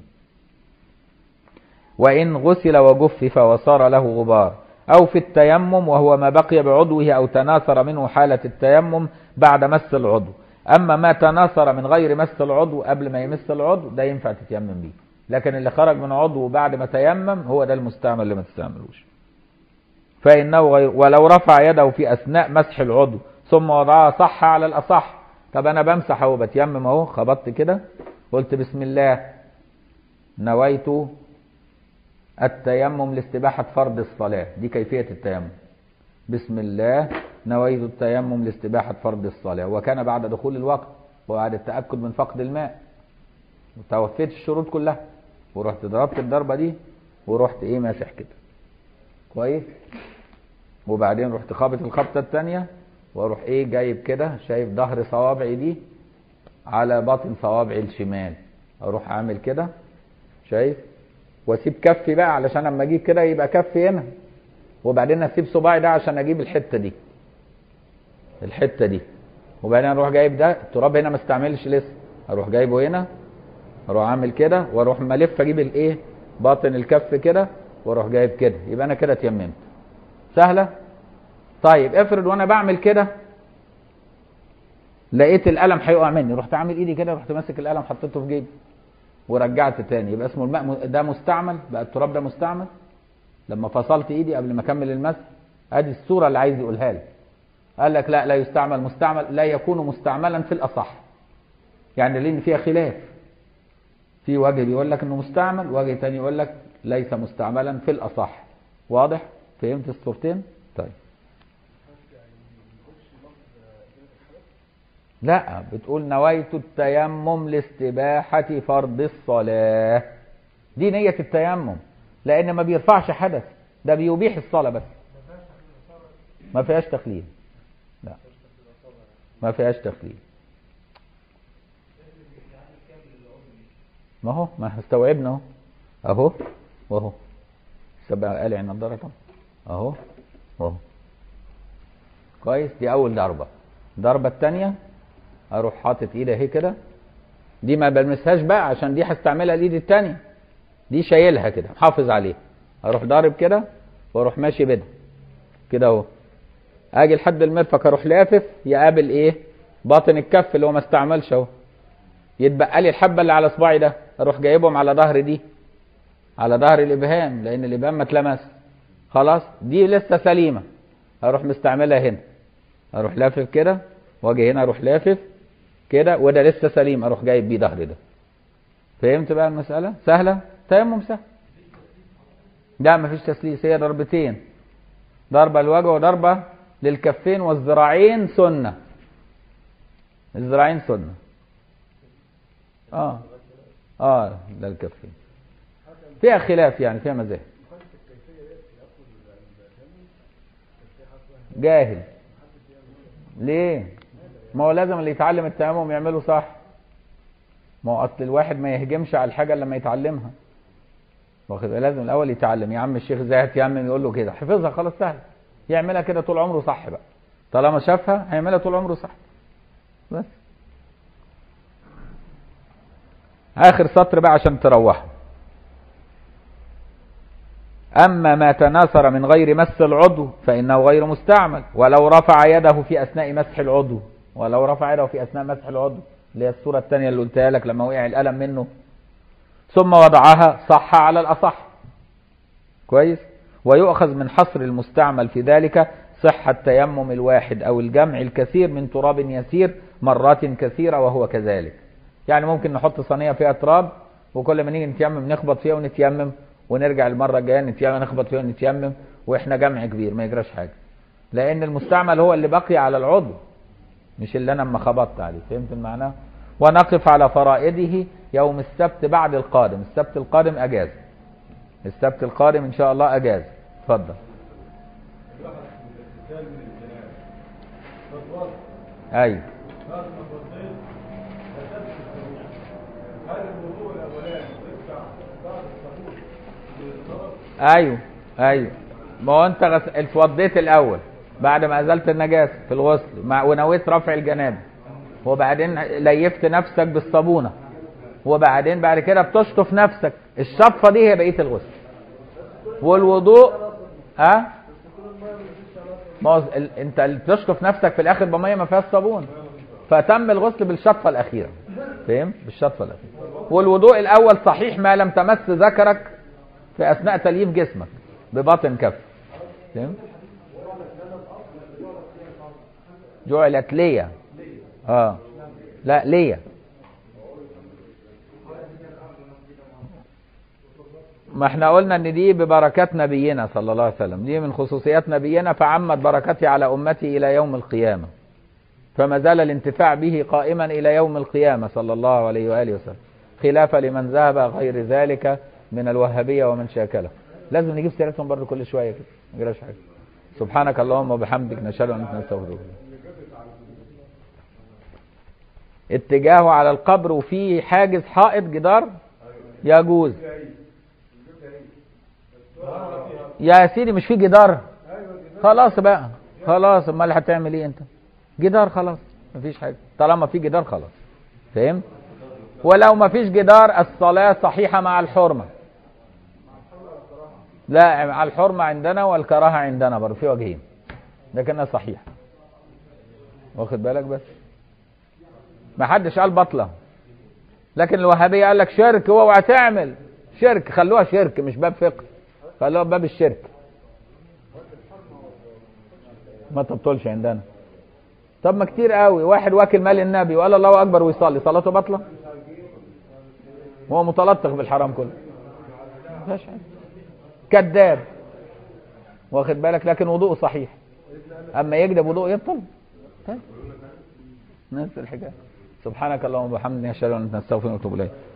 وإن غسل وجفف وصار له غبار أو في التيمم وهو ما بقي بعضوه أو تناثر منه حالة التيمم بعد مس العضو أما ما تناثر من غير مس العضو قبل ما يمس العضو ده ينفع تتيمم بيه لكن اللي خرج من عضو بعد ما تيمم هو ده المستعمل اللي ما تستعملوش فإنه غير ولو رفع يده في أثناء مسح العضو ثم وضعها صح على الأصح طب أنا بمسح أهو بتيمم أهو خبطت كده قلت بسم الله نويت التيمم لاستباحة فرض الصلاة دي كيفية التيمم بسم الله نويت التيمم لاستباحة فرض الصلاة وكان بعد دخول الوقت وبعد التأكد من فقد الماء وتوفيت الشروط كلها ورحت ضربت الضربة دي ورحت ايه ماسح كده كويس وبعدين رحت خابط الخبطة التانية واروح ايه جايب كده شايف ظهر صوابعي دي على باطن صوابعي الشمال اروح اعمل كده شايف واسيب كفي بقى علشان اما اجيب كده يبقى كفي هنا وبعدين اسيب صباعي ده عشان اجيب الحته دي الحته دي وبعدين اروح جايب ده التراب هنا ما استعملش لسه اروح جايبه هنا اروح اعمل كده واروح ملف اجيب الايه باطن الكف كده واروح جايب كده يبقى انا كده اتيممت سهله طيب افرض وانا بعمل كده لقيت القلم هيقع مني رحت عامل ايدي كده رحت ماسك القلم حطيته في جيبي ورجعت تاني يبقى اسمه الماء م- ده مستعمل بقى التراب ده مستعمل لما فصلت ايدي قبل ما اكمل المسح ادي الصوره اللي عايز يقولها لي قال لك لا لا يستعمل مستعمل لا يكون مستعملا في الاصح يعني لان فيها خلاف في وجه بيقول لك انه مستعمل وجه تاني يقول لك ليس مستعملا في الاصح واضح فهمت الصورتين طيب لا بتقول نويت التيمم لاستباحة فرض الصلاة دي نية التيمم لأن ما بيرفعش حدث ده بيبيح الصلاة بس ما فيهاش تخليل لا ما فيهاش تخليل ما هو ما استوعبنا اهو اهو واهو سبع قالع النضاره طبعا اهو اهو كويس دي اول ضربه الضربه الثانيه اروح حاطط ايدي اهي كده دي ما بلمسهاش بقى عشان دي هستعملها الايد الثانيه دي شايلها كده محافظ عليها اروح ضارب كده واروح ماشي بدها كده اهو اجي لحد المرفق اروح لافف يقابل ايه باطن الكف اللي هو ما استعملش اهو يتبقى لي الحبه اللي على صباعي ده اروح جايبهم على ظهر دي على ظهر الابهام لان الابهام ما اتلمس خلاص دي لسه سليمه اروح مستعملها هنا اروح لافف كده واجي هنا اروح لافف كده وده لسه سليم اروح جايب بيه ظهري ده فهمت بقى المساله سهله تيمم سهل لا مفيش تسليس هي ضربتين ضربه للوجه وضربه للكفين والذراعين سنه الذراعين سنه اه اه ده الكفين فيها خلاف يعني فيها مذاهب جاهل ليه ما هو لازم اللي يتعلم التيمم يعمله صح ما هو اصل الواحد ما يهجمش على الحاجه إلا لما يتعلمها واخد بالك؟ لازم الاول يتعلم يا عم الشيخ ازاي هتيمم يقول له كده حفظها خلاص سهل يعملها كده طول عمره صح بقى طالما شافها هيعملها طول عمره صح بس اخر سطر بقى عشان تروحوا أما ما تناثر من غير مس العضو فإنه غير مستعمل ولو رفع يده في أثناء مسح العضو ولو رفع يده في أثناء مسح العضو اللي هي الصورة الثانية اللي قلتها لك لما وقع القلم منه ثم وضعها صح على الأصح كويس ويؤخذ من حصر المستعمل في ذلك صحة تيمم الواحد أو الجمع الكثير من تراب يسير مرات كثيرة وهو كذلك يعني ممكن نحط صينية فيها تراب وكل ما نيجي نتيمم نخبط فيها ونتيمم ونرجع المرة الجاية نتيمم نخبط فيها ونتيمم واحنا جمع كبير ما يجراش حاجة لأن المستعمل هو اللي بقي على العضو مش اللي أنا اما خبطت عليه فهمت المعنى ونقف على فرائضه يوم السبت بعد القادم السبت القادم أجازة السبت القادم إن شاء الله أجازة اتفضل الواحد من الاغتسال من الجنابه فالوضع أيوه بعد ما فضيت غسلت الصابون هل الوضوء الاولاني يرجع بعد الصابون للطرف ايوه ايوه ما هو انت غس... اتوضيت الاول بعد ما ازلت النجاسه في الغسل مع... ونويت رفع الجنابه وبعدين ليفت نفسك بالصابونه وبعدين بعد كده بتشطف نفسك الشطفه دي هي بقيه الغسل والوضوء ها ما هو ال... انت اللي بتشطف نفسك في الاخر بميه ما فيهاش صابون فتم الغسل بالشطفه الاخيره فاهم بالشطفه الاخيره والوضوء الاول صحيح ما لم تمس ذكرك في اثناء تلييف جسمك بباطن كف فهمت جعلت ليا اه لا ليا ما احنا قلنا ان دي ببركات نبينا صلى الله عليه وسلم دي من خصوصيات نبينا فعمت بركته على امتي الى يوم القيامه فما زال الانتفاع به قائما الى يوم القيامه صلى الله عليه واله وسلم خلافا لمن ذهب غير ذلك من الوهابيه ومن شاكله لازم نجيب سيرتهم برضه كل شويه كده ما يجراش حاجه سبحانك اللهم وبحمدك نشهد ان لا نستغفرك اتجاهه على القبر وفي حاجز حائط جدار يجوز يا سيدي مش في جدار خلاص بقى خلاص امال هتعمل ايه انت جدار خلاص مفيش حاجه طالما في جدار خلاص فهمت ولو ما فيش جدار الصلاه صحيحه مع الحرمه لا مع الحرمه عندنا والكراهه عندنا برضه في وجهين لكنها صحيحه واخد بالك بس ما حدش قال بطله لكن الوهابيه قال لك شرك واوعى تعمل شرك خلوها شرك مش باب فقه خلوها باب الشرك ما تبطلش عندنا طب ما كتير قوي واحد واكل مال النبي وقال الله اكبر ويصلي صلاته باطله وهو متلطخ بالحرام كله مفيهاش حاجه كذاب واخد بالك لكن وضوءه صحيح اما يكذب وضوءه يبطل طيب نفس الحكايه سبحانك اللهم وبحمدك اشهد ان لا اله الا انت استغفرك واتوب اليك